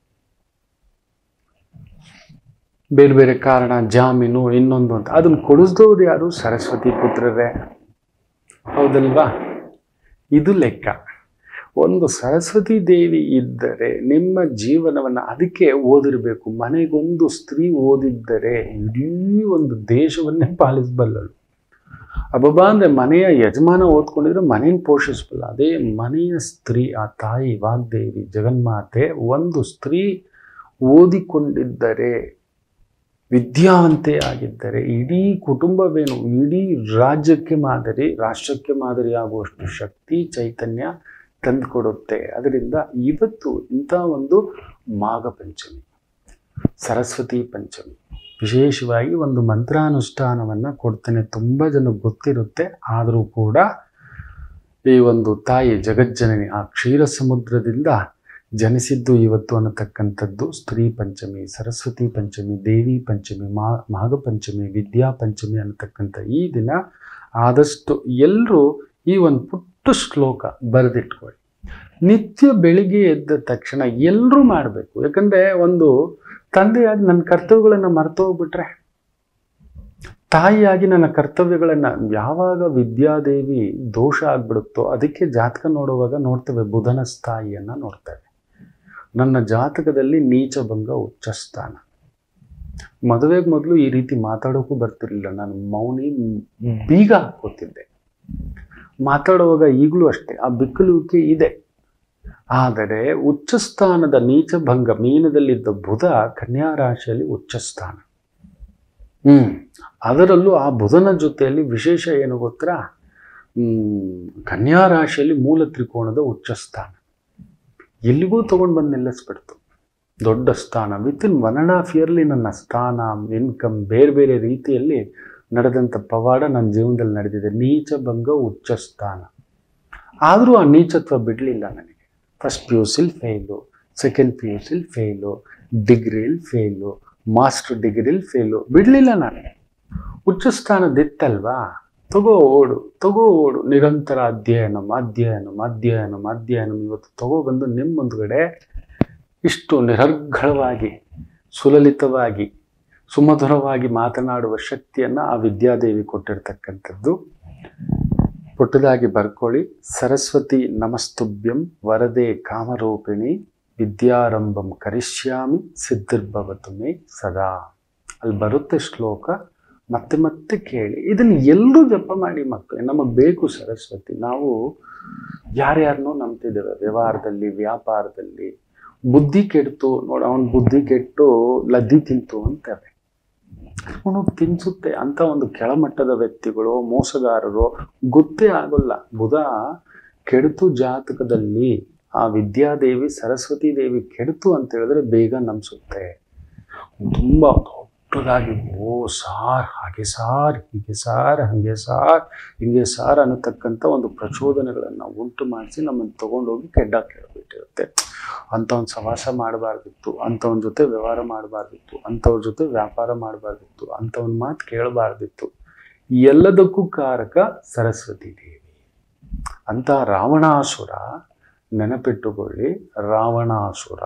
A: ಬೇರೆ ಬೇರೆ ಕಾರಣ ಜಾಮೀನು ಇನ್ನೊಂದು ಅಂತ ಅದನ್ನು ಕೊಡಿಸ್ದವ್ರು ಯಾರು ಸರಸ್ವತಿ ಪುತ್ರರೇ ಹೌದಲ್ವಾ ಇದು ಲೆಕ್ಕ ಒಂದು ಸರಸ್ವತಿ ದೇವಿ ಇದ್ದರೆ ನಿಮ್ಮ ಜೀವನವನ್ನು ಅದಕ್ಕೆ ಓದಿರಬೇಕು ಮನೆಗೊಂದು ಸ್ತ್ರೀ ಓದಿದ್ದರೆ ಇಡೀ ಒಂದು ದೇಶವನ್ನೇ ಪಾಲಿಸಬಲ್ಲಳು ಅಬ್ಬಬ್ಬಾ ಅಂದರೆ ಮನೆಯ ಯಜಮಾನ ಓದ್ಕೊಂಡಿದ್ರೆ ಮನೆಯನ್ನು ಪೋಷಿಸಬಲ್ಲ ಅದೇ ಮನೆಯ ಸ್ತ್ರೀ ಆ ತಾಯಿ ವಾಗ್ದೇವಿ ಜಗನ್ಮಾತೆ ಒಂದು ಸ್ತ್ರೀ ಓದಿಕೊಂಡಿದ್ದರೆ ವಿದ್ಯಾವಂತೆ ಆಗಿದ್ದರೆ ಇಡೀ ಕುಟುಂಬವೇನು ಇಡೀ ರಾಜ್ಯಕ್ಕೆ ಮಾದರಿ ರಾಷ್ಟ್ರಕ್ಕೆ ಮಾದರಿ ಆಗುವಷ್ಟು ಶಕ್ತಿ ಚೈತನ್ಯ ತಂದುಕೊಡುತ್ತೆ ಅದರಿಂದ ಇವತ್ತು ಇಂಥ ಒಂದು ಮಾಘ ಪಂಚಮಿ ಸರಸ್ವತಿ ಪಂಚಮಿ ವಿಶೇಷವಾಗಿ ಒಂದು ಮಂತ್ರಾನುಷ್ಠಾನವನ್ನು ಕೊಡ್ತೇನೆ ತುಂಬ ಜನಕ್ಕೆ ಗೊತ್ತಿರುತ್ತೆ ಆದರೂ ಕೂಡ ಈ ಒಂದು ತಾಯಿ ಜಗಜ್ಜನನಿ ಆ ಕ್ಷೀರ ಸಮುದ್ರದಿಂದ ಜನಿಸಿದ್ದು ಇವತ್ತು ಅನ್ನತಕ್ಕಂಥದ್ದು ಸ್ತ್ರೀ ಪಂಚಮಿ ಸರಸ್ವತಿ ಪಂಚಮಿ ದೇವಿ ಪಂಚಮಿ ಮಾ ಮಾಘ ಪಂಚಮಿ ವಿದ್ಯಾ ಪಂಚಮಿ ಅನ್ನತಕ್ಕಂಥ ಈ ದಿನ ಆದಷ್ಟು ಎಲ್ಲರೂ ಈ ಒಂದು ಪುಟ್ಟ ಶ್ಲೋಕ ಬರೆದಿಟ್ಕೊಳ್ಳಿ ನಿತ್ಯ ಬೆಳಿಗ್ಗೆ ಎದ್ದ ತಕ್ಷಣ ಎಲ್ಲರೂ ಮಾಡಬೇಕು ಯಾಕಂದರೆ ಒಂದು ತಂದೆಯಾಗಿ ನನ್ನ ಕರ್ತವ್ಯಗಳನ್ನು ಮರೆತು ಹೋಗ್ಬಿಟ್ರೆ ತಾಯಿಯಾಗಿ ನನ್ನ ಕರ್ತವ್ಯಗಳನ್ನು ಯಾವಾಗ ವಿದ್ಯಾದೇವಿ ದೋಷ ಆಗ್ಬಿಡುತ್ತೋ ಅದಕ್ಕೆ ಜಾತಕ ನೋಡುವಾಗ ನೋಡ್ತೇವೆ ಬುಧನ ಸ್ಥಾಯಿಯನ್ನು ನೋಡ್ತೇವೆ ನನ್ನ ಜಾತಕದಲ್ಲಿ ನೀಚಭಂಗ ಉಚ್ಚ ಸ್ಥಾನ ಮದುವೆಗೆ ಮೊದಲು ಈ ರೀತಿ ಮಾತಾಡೋಕ್ಕೂ ಬರ್ತಿರ್ಲಿಲ್ಲ ನಾನು ಮೌನಿ ಬೀಗ ಹಾಕೋತಿದ್ದೆ ಮಾತಾಡುವಾಗ ಈಗಲೂ ಅಷ್ಟೇ ಆ ಬಿಕ್ಕಲುವಿಕೆ ಇದೆ ಆದರೆ ಉಚ್ಚ ಸ್ಥಾನದ ನೀಚಭಂಗ ಮೀನದಲ್ಲಿದ್ದ ಬುಧ ಕನ್ಯಾ ರಾಶಿಯಲ್ಲಿ ಉಚ್ಚ ಸ್ಥಾನ ಹ್ಮ್ ಅದರಲ್ಲೂ ಆ ಬುಧನ ಜೊತೆಯಲ್ಲಿ ವಿಶೇಷ ಏನು ಗೊತ್ತಾ ಹ್ಮ್ ಕನ್ಯಾ ರಾಶಿಯಲ್ಲಿ ಮೂಲ ತ್ರಿಕೋಣದ ಉಚ್ಚ ಸ್ಥಾನ ಎಲ್ಲಿಗೂ ತಗೊಂಡು ಬಂದು ನಿಲ್ಲಿಸ್ಬಿಡ್ತು ದೊಡ್ಡ ಸ್ಥಾನ within one and half ಇಯರ್ಲಿ ನನ್ನ ಸ್ಥಾನ ಇನ್ಕಮ್ ಬೇರೆ ಬೇರೆ ರೀತಿಯಲ್ಲಿ ನಡೆದಂಥ ಪವಾಡ ನನ್ನ ಜೀವನದಲ್ಲಿ ನಡೆದಿದೆ ನೀಚ ಭಂಗ ಉಚ್ಚ ಸ್ಥಾನ ಆದರೂ ಆ ನೀಚತ್ವ ಬಿಡಲಿಲ್ಲ ನನಗೆ ಫಸ್ಟ್ ಪಿ ಯು ಸಿಲ್ ಫೇಲು ಸೆಕೆಂಡ್ ಪಿ ಯು ಸಿಲ್ ಫೇಲು ಡಿಗ್ರಿಲಿ ಫೇಲು ಮಾಸ್ಟರ್ ಡಿಗ್ರಿಲಿ ಫೇಲು ಬಿಡಲಿಲ್ಲ ನಾನು ಉಚ್ಚ ಸ್ಥಾನದಿತ್ತಲ್ವಾ ತಗೋ ಓಡು ತಗೋ ಓಡು ನಿರಂತರ ಅಧ್ಯಯನ ಅಧ್ಯಯನ ಅಧ್ಯಯನ ಅಧ್ಯಯನ ಇವತ್ತು ತಗೋಬಂದು ನಿಮ್ಮ ಮುಂದ್ಗಡೆ ಇಷ್ಟು ನಿರರ್ಗಳವಾಗಿ ಸುಲಲಿತವಾಗಿ ಸುಮಧುರವಾಗಿ ಮಾತನಾಡುವ ಶಕ್ತಿಯನ್ನು ಆ ವಿದ್ಯಾದೇವಿ ಕೊಟ್ಟಿರ್ತಕ್ಕಂಥದ್ದು ಪುಟ್ಟದಾಗಿ ಬರ್ಕೊಳ್ಳಿ ಸರಸ್ವತಿ ನಮಸ್ತುಭ್ಯಂ ವರದೆ ಕಾಮರೂಪಿಣಿ ವಿದ್ಯಾರಂಭಂ ಕರಿಷ್ಯಾಮಿ ಸಿದ್ಧಿರ್ಭವತು ಮೇ ಸದಾ ಅಲ್ಲಿ ಬರುತ್ತೆ ಶ್ಲೋಕ ಮತ್ತೆ ಮತ್ತೆ ಕೇಳಿ ಇದನ್ನು ಎಲ್ಲರೂ ಜಪ ಮಾಡಿ ಮಕ್ಕಳೇ ನಮಗೆ ಬೇಕು ಸರಸ್ವತಿ ನಾವು ಯಾರ್ಯಾರನ್ನೋ ನಂಬ್ತಿದ್ದೇವೆ ವ್ಯವಹಾರದಲ್ಲಿ ವ್ಯಾಪಾರದಲ್ಲಿ ಬುದ್ಧಿ ಕೆಡ್ತು ನೋಡ ಅವನ ಬುದ್ಧಿ ಕೆಟ್ಟು ಲದ್ದಿ ತಿಂತು ಅಂತವೆ ಅವನು ತಿನ್ಸುತ್ತೆ ಅಂತ ಒಂದು ಕೆಳಮಟ್ಟದ ವ್ಯಕ್ತಿಗಳು ಮೋಸಗಾರರು ಗೊತ್ತೇ ಆಗೋಲ್ಲ ಬುಧ ಕೆಡ್ತು ಜಾತಕದಲ್ಲಿ ಆ ವಿದ್ಯಾದೇವಿ ಸರಸ್ವತಿ ದೇವಿ ಕೆಡ್ತು ಅಂತ ಹೇಳಿದ್ರೆ ಬೇಗ ನಂಬಿಸುತ್ತೆ ತುಂಬ ದೊಡ್ಡದಾಗಿ ಓ ಸಾರ್ ಹಾಗೆ ಸಾರ್ ಹೀಗೆ ಸಾರ್ ಹಾಗೆ ಸಾರ್ ಹಿಂಗೆ ಸಾರ್ ಅನ್ನತಕ್ಕಂಥ ಒಂದು ಪ್ರಚೋದನೆಗಳನ್ನು ಉಂಟು ಮಾಡಿಸಿ ನಮ್ಮನ್ನು ತಗೊಂಡೋಗಿ ಕೆಡ್ಡ ಕೆಳಬಿಟ್ಟಿರುತ್ತೆ ಅಂಥವ್ನ ಸವಾಸ ಮಾಡಬಾರ್ದಿತ್ತು ಅಂಥವನ ಜೊತೆ ವ್ಯವಹಾರ ಮಾಡಬಾರ್ದಿತ್ತು ಅಂಥವ್ರ ಜೊತೆ ವ್ಯಾಪಾರ ಮಾಡಬಾರ್ದಿತ್ತು ಅಂಥವನ ಮಾತು ಕೇಳಬಾರ್ದಿತ್ತು ಎಲ್ಲದಕ್ಕೂ ಕಾರಕ ಸರಸ್ವತಿ ದೇವಿ ಅಂತ ರಾವಣಾಸುರ ನೆನಪಿಟ್ಟುಕೊಳ್ಳಿ ರಾವಣಾಸುರ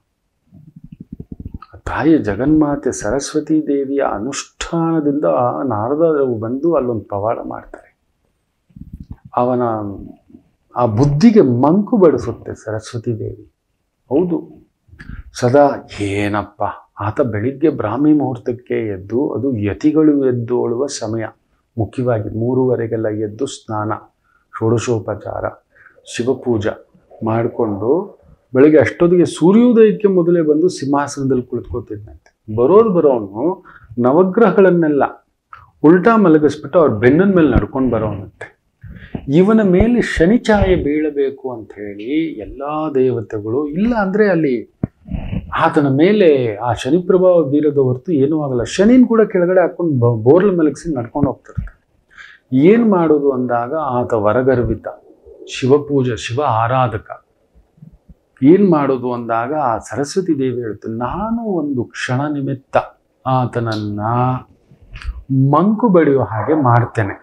A: ತಾಯಿ ಜಗನ್ಮಾತೆ ಸರಸ್ವತಿ ದೇವಿಯ ಅನುಷ್ಠಾನದಿಂದ ನಾರದರು ಬಂದು ಅಲ್ಲೊಂದು ಪವಾಡ ಮಾಡ್ತಾರೆ ಅವನ ಆ ಬುದ್ಧಿಗೆ ಮಂಕು ಬಡಿಸುತ್ತೆ ಸರಸ್ವತಿ ದೇವಿ ಹೌದು ಸದಾ ಏನಪ್ಪ ಆತ ಬೆಳಿಗ್ಗೆ ಬ್ರಾಹ್ಮಿ ಮುಹೂರ್ತಕ್ಕೆ ಎದ್ದು ಅದು ಯತಿಗಳು ಎದ್ದೋಳುವ ಸಮಯ ಮುಖ್ಯವಾಗಿ ಮೂರುವರೆಗೆಲ್ಲ ಎದ್ದು ಸ್ನಾನ ಷೋಡಶೋಪಚಾರ ಶಿವಪೂಜಾ ಮಾಡಿಕೊಂಡು ಬೆಳಗ್ಗೆ ಅಷ್ಟೊತ್ತಿಗೆ ಸೂರ್ಯೋದಯಕ್ಕೆ ಮೊದಲೇ ಬಂದು ಸಿಂಹಾಸನದಲ್ಲಿ ಕುಳಿತುಕೋತಿದ್ದಂತೆ ಬರೋದು ಬರೋನು ನವಗ್ರಹಗಳನ್ನೆಲ್ಲ ಉಲ್ಟಾ ಮಲಗಿಸ್ಬಿಟ್ಟು ಅವ್ರ ಬೆನ್ನನ ಮೇಲೆ ನಡ್ಕೊಂಡು ಬರೋನಂತೆ ಇವನ ಮೇಲೆ ಶನಿ ಛಾಯೆ ಬೀಳಬೇಕು ಅಂತ ಹೇಳಿ ಎಲ್ಲ ದೇವತೆಗಳು ಇಲ್ಲ ಅಂದರೆ ಅಲ್ಲಿ ಆತನ ಮೇಲೆ ಆ ಶನಿ ಪ್ರಭಾವ ಬೀರದ ಹೊರತು ಏನೂ ಆಗಲ್ಲ ಶನಿನ ಕೂಡ ಕೆಳಗಡೆ ಹಾಕೊಂಡು ಬ ಬೋರ್ಲ್ ಮಲಗಿಸಿ ನಡ್ಕೊಂಡು ಹೋಗ್ತಿರ್ತಾರೆ ಏನು ಮಾಡೋದು ಅಂದಾಗ ಆತ ವರಗರ್ವಿತ ಶಿವಪೂಜೆ ಶಿವ ಆರಾಧಕ ಏನು ಮಾಡೋದು ಅಂದಾಗ ಆ ಸರಸ್ವತಿ ದೇವಿ ಹೇಳ್ತು ನಾನು ಒಂದು ಕ್ಷಣ ನಿಮಿತ್ತ ಆತನನ್ನ ಮಂಕು ಬಡಿಯೋ ಹಾಗೆ ಮಾಡ್ತೇನೆ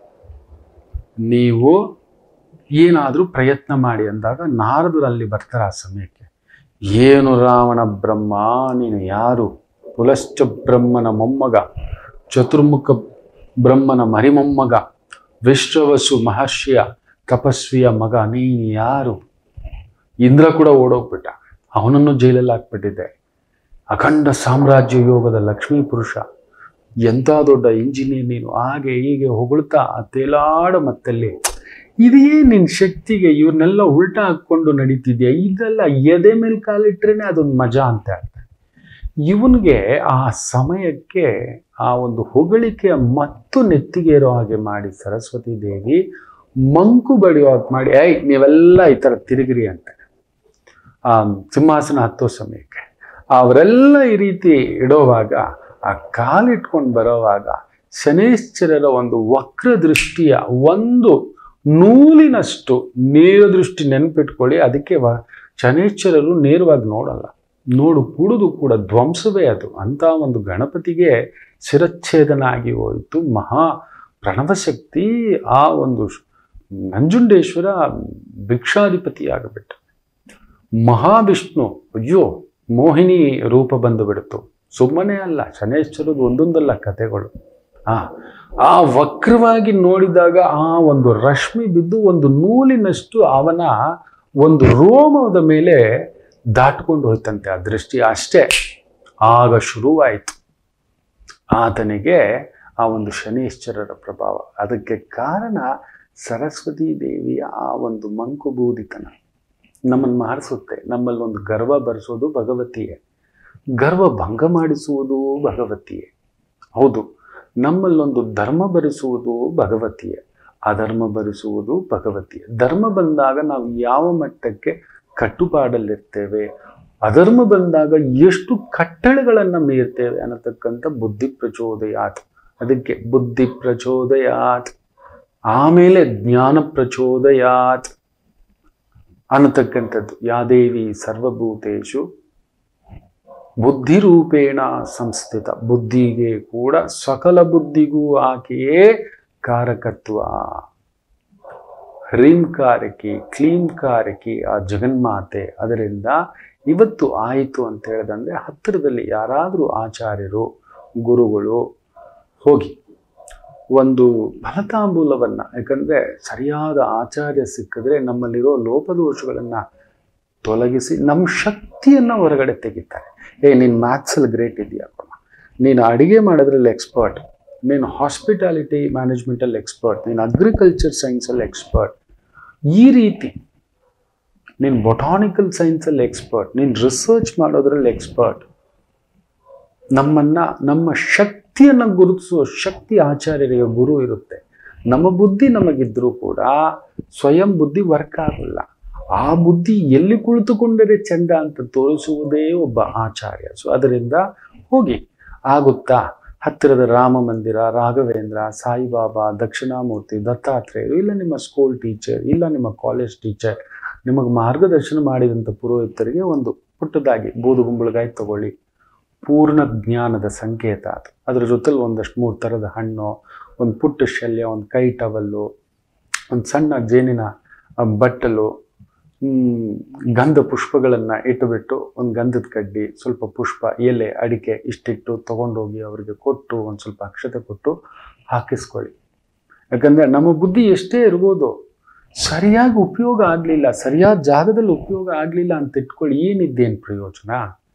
A: ನೀವು ಏನಾದರೂ ಪ್ರಯತ್ನ ಮಾಡಿ ಅಂದಾಗ ನಾರದರು ಅಲ್ಲಿ ಬರ್ತಾರೆ ಆ ಸಮಯಕ್ಕೆ ಏನು ರಾವಣ ಬ್ರಹ್ಮ ನೀನು ಯಾರು ಪುಲಶ್ಚ ಬ್ರಹ್ಮನ ಮೊಮ್ಮಗ ಚತುರ್ಮುಖ ಬ್ರಹ್ಮನ ಮರಿಮೊಮ್ಮಗ ವಿಶ್ವವಸು ಮಹರ್ಷಿಯ ತಪಸ್ವಿಯ ಮಗ ನೀನು ಯಾರು ಇಂದ್ರ ಕೂಡ ಓಡೋಗ್ಬಿಟ್ಟ ಅವನನ್ನು ಜೈಲಲ್ಲಿ ಹಾಕ್ಬಿಟ್ಟಿದ್ದೆ ಅಖಂಡ ಸಾಮ್ರಾಜ್ಯ ಯೋಗದ ಲಕ್ಷ್ಮೀ ಪುರುಷ ಎಂಥ ದೊಡ್ಡ ಇಂಜಿನಿಯರ್ ನೀನು ಹಾಗೆ ಹೀಗೆ ಹೊಗಳ್ತಾ ಆ ತೇಲಾಡ ಮತ್ತಲ್ಲಿ ಇದೇ ನಿನ್ನ ಶಕ್ತಿಗೆ ಇವ್ರನ್ನೆಲ್ಲ ಉಲ್ಟಾ ಹಾಕ್ಕೊಂಡು ನಡೀತಿದ್ಯಾ ಇದೆಲ್ಲ ಎದೆ ಮೇಲೆ ಕಾಲಿಟ್ರೇನೆ ಅದೊಂದು ಮಜಾ ಅಂತ ಹೇಳ್ತಾರೆ ಇವನಿಗೆ ಆ ಸಮಯಕ್ಕೆ ಆ ಒಂದು ಹೊಗಳಿಕೆಯ ಮತ್ತು ನೆತ್ತಿಗೆ ಇರೋ ಹಾಗೆ ಮಾಡಿ ಸರಸ್ವತಿ ದೇವಿ ಮಂಕು ಬಡಿಯೋ ಹಾಗೆ ಮಾಡಿ ಐ ನೀವೆಲ್ಲ ಈ ಥರ ತಿರುಗಿರಿ ಅಂತ ಆ ಸಿಂಹಾಸನ ಹತ್ತೋ ಸಮಯಕ್ಕೆ ಅವರೆಲ್ಲ ಈ ರೀತಿ ಇಡೋವಾಗ ಆ ಕಾಲಿಟ್ಕೊಂಡು ಬರೋವಾಗ ಶನೇಶ್ವರರ ಒಂದು ವಕ್ರ ದೃಷ್ಟಿಯ ಒಂದು ನೂಲಿನಷ್ಟು ನೇರ ದೃಷ್ಟಿ ನೆನಪಿಟ್ಕೊಳ್ಳಿ ಅದಕ್ಕೆ ವ ಶನೇಶ್ವರರು ನೇರವಾಗಿ ನೋಡಲ್ಲ ನೋಡು ಕೂಡುದು ಕೂಡ ಧ್ವಂಸವೇ ಅದು ಅಂತ ಒಂದು ಗಣಪತಿಗೆ ಶಿರಚ್ಛೇದನ ಆಗಿ ಹೋಯಿತು ಮಹಾ ಪ್ರಣವಶಕ್ತಿ ಆ ಒಂದು ಶ್- ನಂಜುಂಡೇಶ್ವರ ಭಿಕ್ಷಾಧಿಪತಿಯಾಗಬಿಟ್ಟ ಮಹಾವಿಷ್ಣು ಅಯ್ಯೋ ಮೋಹಿನಿ ರೂಪ ಬಂದು ಬಿಡ್ತು ಸುಮ್ಮನೆ ಅಲ್ಲ ಶನೇಶ್ವರದ್ದು ಒಂದೊಂದಲ್ಲ ಕಥೆಗಳು ಆ ಆ ವಕ್ರವಾಗಿ ನೋಡಿದಾಗ ಆ ಒಂದು ರಶ್ಮಿ ಬಿದ್ದು ಒಂದು ನೂಲಿನಷ್ಟು ಅವನ ಒಂದು ರೋಮದ ಮೇಲೆ ದಾಟ್ಕೊಂಡು ಹೋಯ್ತಂತೆ ಆ ದೃಷ್ಟಿ ಅಷ್ಟೇ ಆಗ ಶುರುವಾಯಿತು ಆತನಿಗೆ ಆ ಒಂದು ಶನೀಶ್ವರರ ಪ್ರಭಾವ ಅದಕ್ಕೆ ಕಾರಣ ಸರಸ್ವತಿ ದೇವಿಯ ಆ ಒಂದು ಮಂಕುಬೂದಿತನ ನಮ್ಮನ್ನು ಮಾಡಿಸುತ್ತೆ ನಮ್ಮಲ್ಲಿ ಒಂದು ಗರ್ವ ಬರೆಸೋದು ಭಗವತಿಯೇ ಗರ್ವ ಭಂಗ ಮಾಡಿಸುವುದು ಭಗವತಿಯೇ ಹೌದು ನಮ್ಮಲ್ಲೊಂದು ಧರ್ಮ ಭರಿಸುವುದು ಭಗವತಿಯೇ ಅಧರ್ಮ ಭರಿಸುವುದು ಭಗವತಿಯೇ ಧರ್ಮ ಬಂದಾಗ ನಾವು ಯಾವ ಮಟ್ಟಕ್ಕೆ ಕಟ್ಟುಪಾಡಲ್ಲಿರ್ತೇವೆ ಅಧರ್ಮ ಬಂದಾಗ ಎಷ್ಟು ಕಟ್ಟಳೆಗಳನ್ನು ಮೀರ್ತೇವೆ ಅನ್ನತಕ್ಕಂಥ ಬುದ್ಧಿ ಪ್ರಚೋದಯಾತ್ ಅದಕ್ಕೆ ಬುದ್ಧಿ ಪ್ರಚೋದಯಾತ್ ಆಮೇಲೆ ಜ್ಞಾನ ಪ್ರಚೋದಯಾತ್ ಅನ್ನತಕ್ಕಂಥದ್ದು ಯಾದೇವಿ ಸರ್ವಭೂತೇಶು ಬುದ್ಧಿರೂಪೇಣ ಸಂಸ್ಥಿತ ಬುದ್ಧಿಗೆ ಕೂಡ ಸಕಲ ಬುದ್ಧಿಗೂ ಆಕೆಯೇ ಕಾರಕತ್ವ ಹ್ರೀಂಕಾರಕಿ ಕ್ಲೀಂಕಾರಕಿ ಆ ಜಗನ್ಮಾತೆ ಅದರಿಂದ ಇವತ್ತು ಆಯಿತು ಅಂತ ಹೇಳಿದಂದ್ರೆ ಹತ್ತಿರದಲ್ಲಿ ಯಾರಾದರೂ ಆಚಾರ್ಯರು ಗುರುಗಳು ಹೋಗಿ ಒಂದು ಫಲತಾಂಬೂಲವನ್ನು ಯಾಕಂದರೆ ಸರಿಯಾದ ಆಚಾರ್ಯ ಸಿಕ್ಕಿದ್ರೆ ನಮ್ಮಲ್ಲಿರೋ ಲೋಪದೋಷಗಳನ್ನು ತೊಲಗಿಸಿ ನಮ್ಮ ಶಕ್ತಿಯನ್ನು ಹೊರಗಡೆ ತೆಗಿತಾರೆ ಏ ನೀನು ಮ್ಯಾಥ್ಸಲ್ಲಿ ಗ್ರೇಟ್ ಇದೆಯಾ ನೀನು ಅಡಿಗೆ ಮಾಡೋದ್ರಲ್ಲಿ ಎಕ್ಸ್ಪರ್ಟ್ ನೀನು ಹಾಸ್ಪಿಟಾಲಿಟಿ ಮ್ಯಾನೇಜ್ಮೆಂಟಲ್ಲಿ ಎಕ್ಸ್ಪರ್ಟ್ ನೀನು ಅಗ್ರಿಕಲ್ಚರ್ ಸೈನ್ಸಲ್ಲಿ ಎಕ್ಸ್ಪರ್ಟ್ ಈ ರೀತಿ ನೀನು ಬೊಟಾನಿಕಲ್ ಸೈನ್ಸಲ್ಲಿ ಎಕ್ಸ್ಪರ್ಟ್ ನೀನು ರಿಸರ್ಚ್ ಮಾಡೋದ್ರಲ್ಲಿ ಎಕ್ಸ್ಪರ್ಟ್ ನಮ್ಮನ್ನ ನಮ್ಮ ಶಕ್ತಿಯನ್ನು ಗುರುತಿಸುವ ಶಕ್ತಿ ಆಚಾರ್ಯರಿಗೆ ಗುರು ಇರುತ್ತೆ ನಮ್ಮ ಬುದ್ಧಿ ನಮಗಿದ್ರೂ ಕೂಡ ಸ್ವಯಂ ಬುದ್ಧಿ ವರ್ಕ್ ಆಗಲ್ಲ ಆ ಬುದ್ಧಿ ಎಲ್ಲಿ ಕುಳಿತುಕೊಂಡರೆ ಚಂದ ಅಂತ ತೋರಿಸುವುದೇ ಒಬ್ಬ ಆಚಾರ್ಯ ಸೊ ಅದರಿಂದ ಹೋಗಿ ಆಗುತ್ತಾ ಹತ್ತಿರದ ರಾಮ ಮಂದಿರ ರಾಘವೇಂದ್ರ ಸಾಯಿಬಾಬಾ ದಕ್ಷಿಣಾಮೂರ್ತಿ ದತ್ತಾತ್ರೇಯರು ಇಲ್ಲ ನಿಮ್ಮ ಸ್ಕೂಲ್ ಟೀಚರ್ ಇಲ್ಲ ನಿಮ್ಮ ಕಾಲೇಜ್ ಟೀಚರ್ ನಿಮಗೆ ಮಾರ್ಗದರ್ಶನ ಮಾಡಿದಂಥ ಪುರೋಹಿತರಿಗೆ ಒಂದು ಪುಟ್ಟದಾಗಿ ಬೂದುಗುಂಬಳಗಾಯಿ ತಗೊಳ್ಳಿ ಪೂರ್ಣ ಜ್ಞಾನದ ಸಂಕೇತ ಅದು ಅದ್ರ ಜೊತೆಲಿ ಒಂದಷ್ಟು ಮೂರು ಥರದ ಹಣ್ಣು ಒಂದು ಪುಟ್ಟ ಶಲ್ಯ ಒಂದು ಕೈ ಟವಲ್ಲು ಒಂದು ಸಣ್ಣ ಜೇನಿನ ಆ, ಬಟ್ಟಲು ಹ್ಮ್, ಗಂಧ ಪುಷ್ಪಗಳನ್ನು ಇಟ್ಟುಬಿಟ್ಟು ಒಂದು ಗಂಧದ ಕಡ್ಡಿ ಸ್ವಲ್ಪ ಪುಷ್ಪ ಎಲೆ ಅಡಿಕೆ ಇಷ್ಟಿಟ್ಟು ತಗೊಂಡೋಗಿ ಅವರಿಗೆ ಕೊಟ್ಟು ಒಂದು ಸ್ವಲ್ಪ ಅಕ್ಷತೆ ಕೊಟ್ಟು ಹಾಕಿಸ್ಕೊಳ್ಳಿ ಯಾಕಂದರೆ ನಮ್ಮ ಬುದ್ಧಿ ಎಷ್ಟೇ ಇರ್ಬೋದು ಸರಿಯಾಗಿ ಉಪಯೋಗ ಆಗಲಿಲ್ಲ ಸರಿಯಾದ ಜಾಗದಲ್ಲಿ ಉಪಯೋಗ ಆಗಲಿಲ್ಲ ಅಂತ ಇಟ್ಕೊಳ್ಳಿ ಏನಿದ್ದೇನು ಪ್ರಯೋಜನ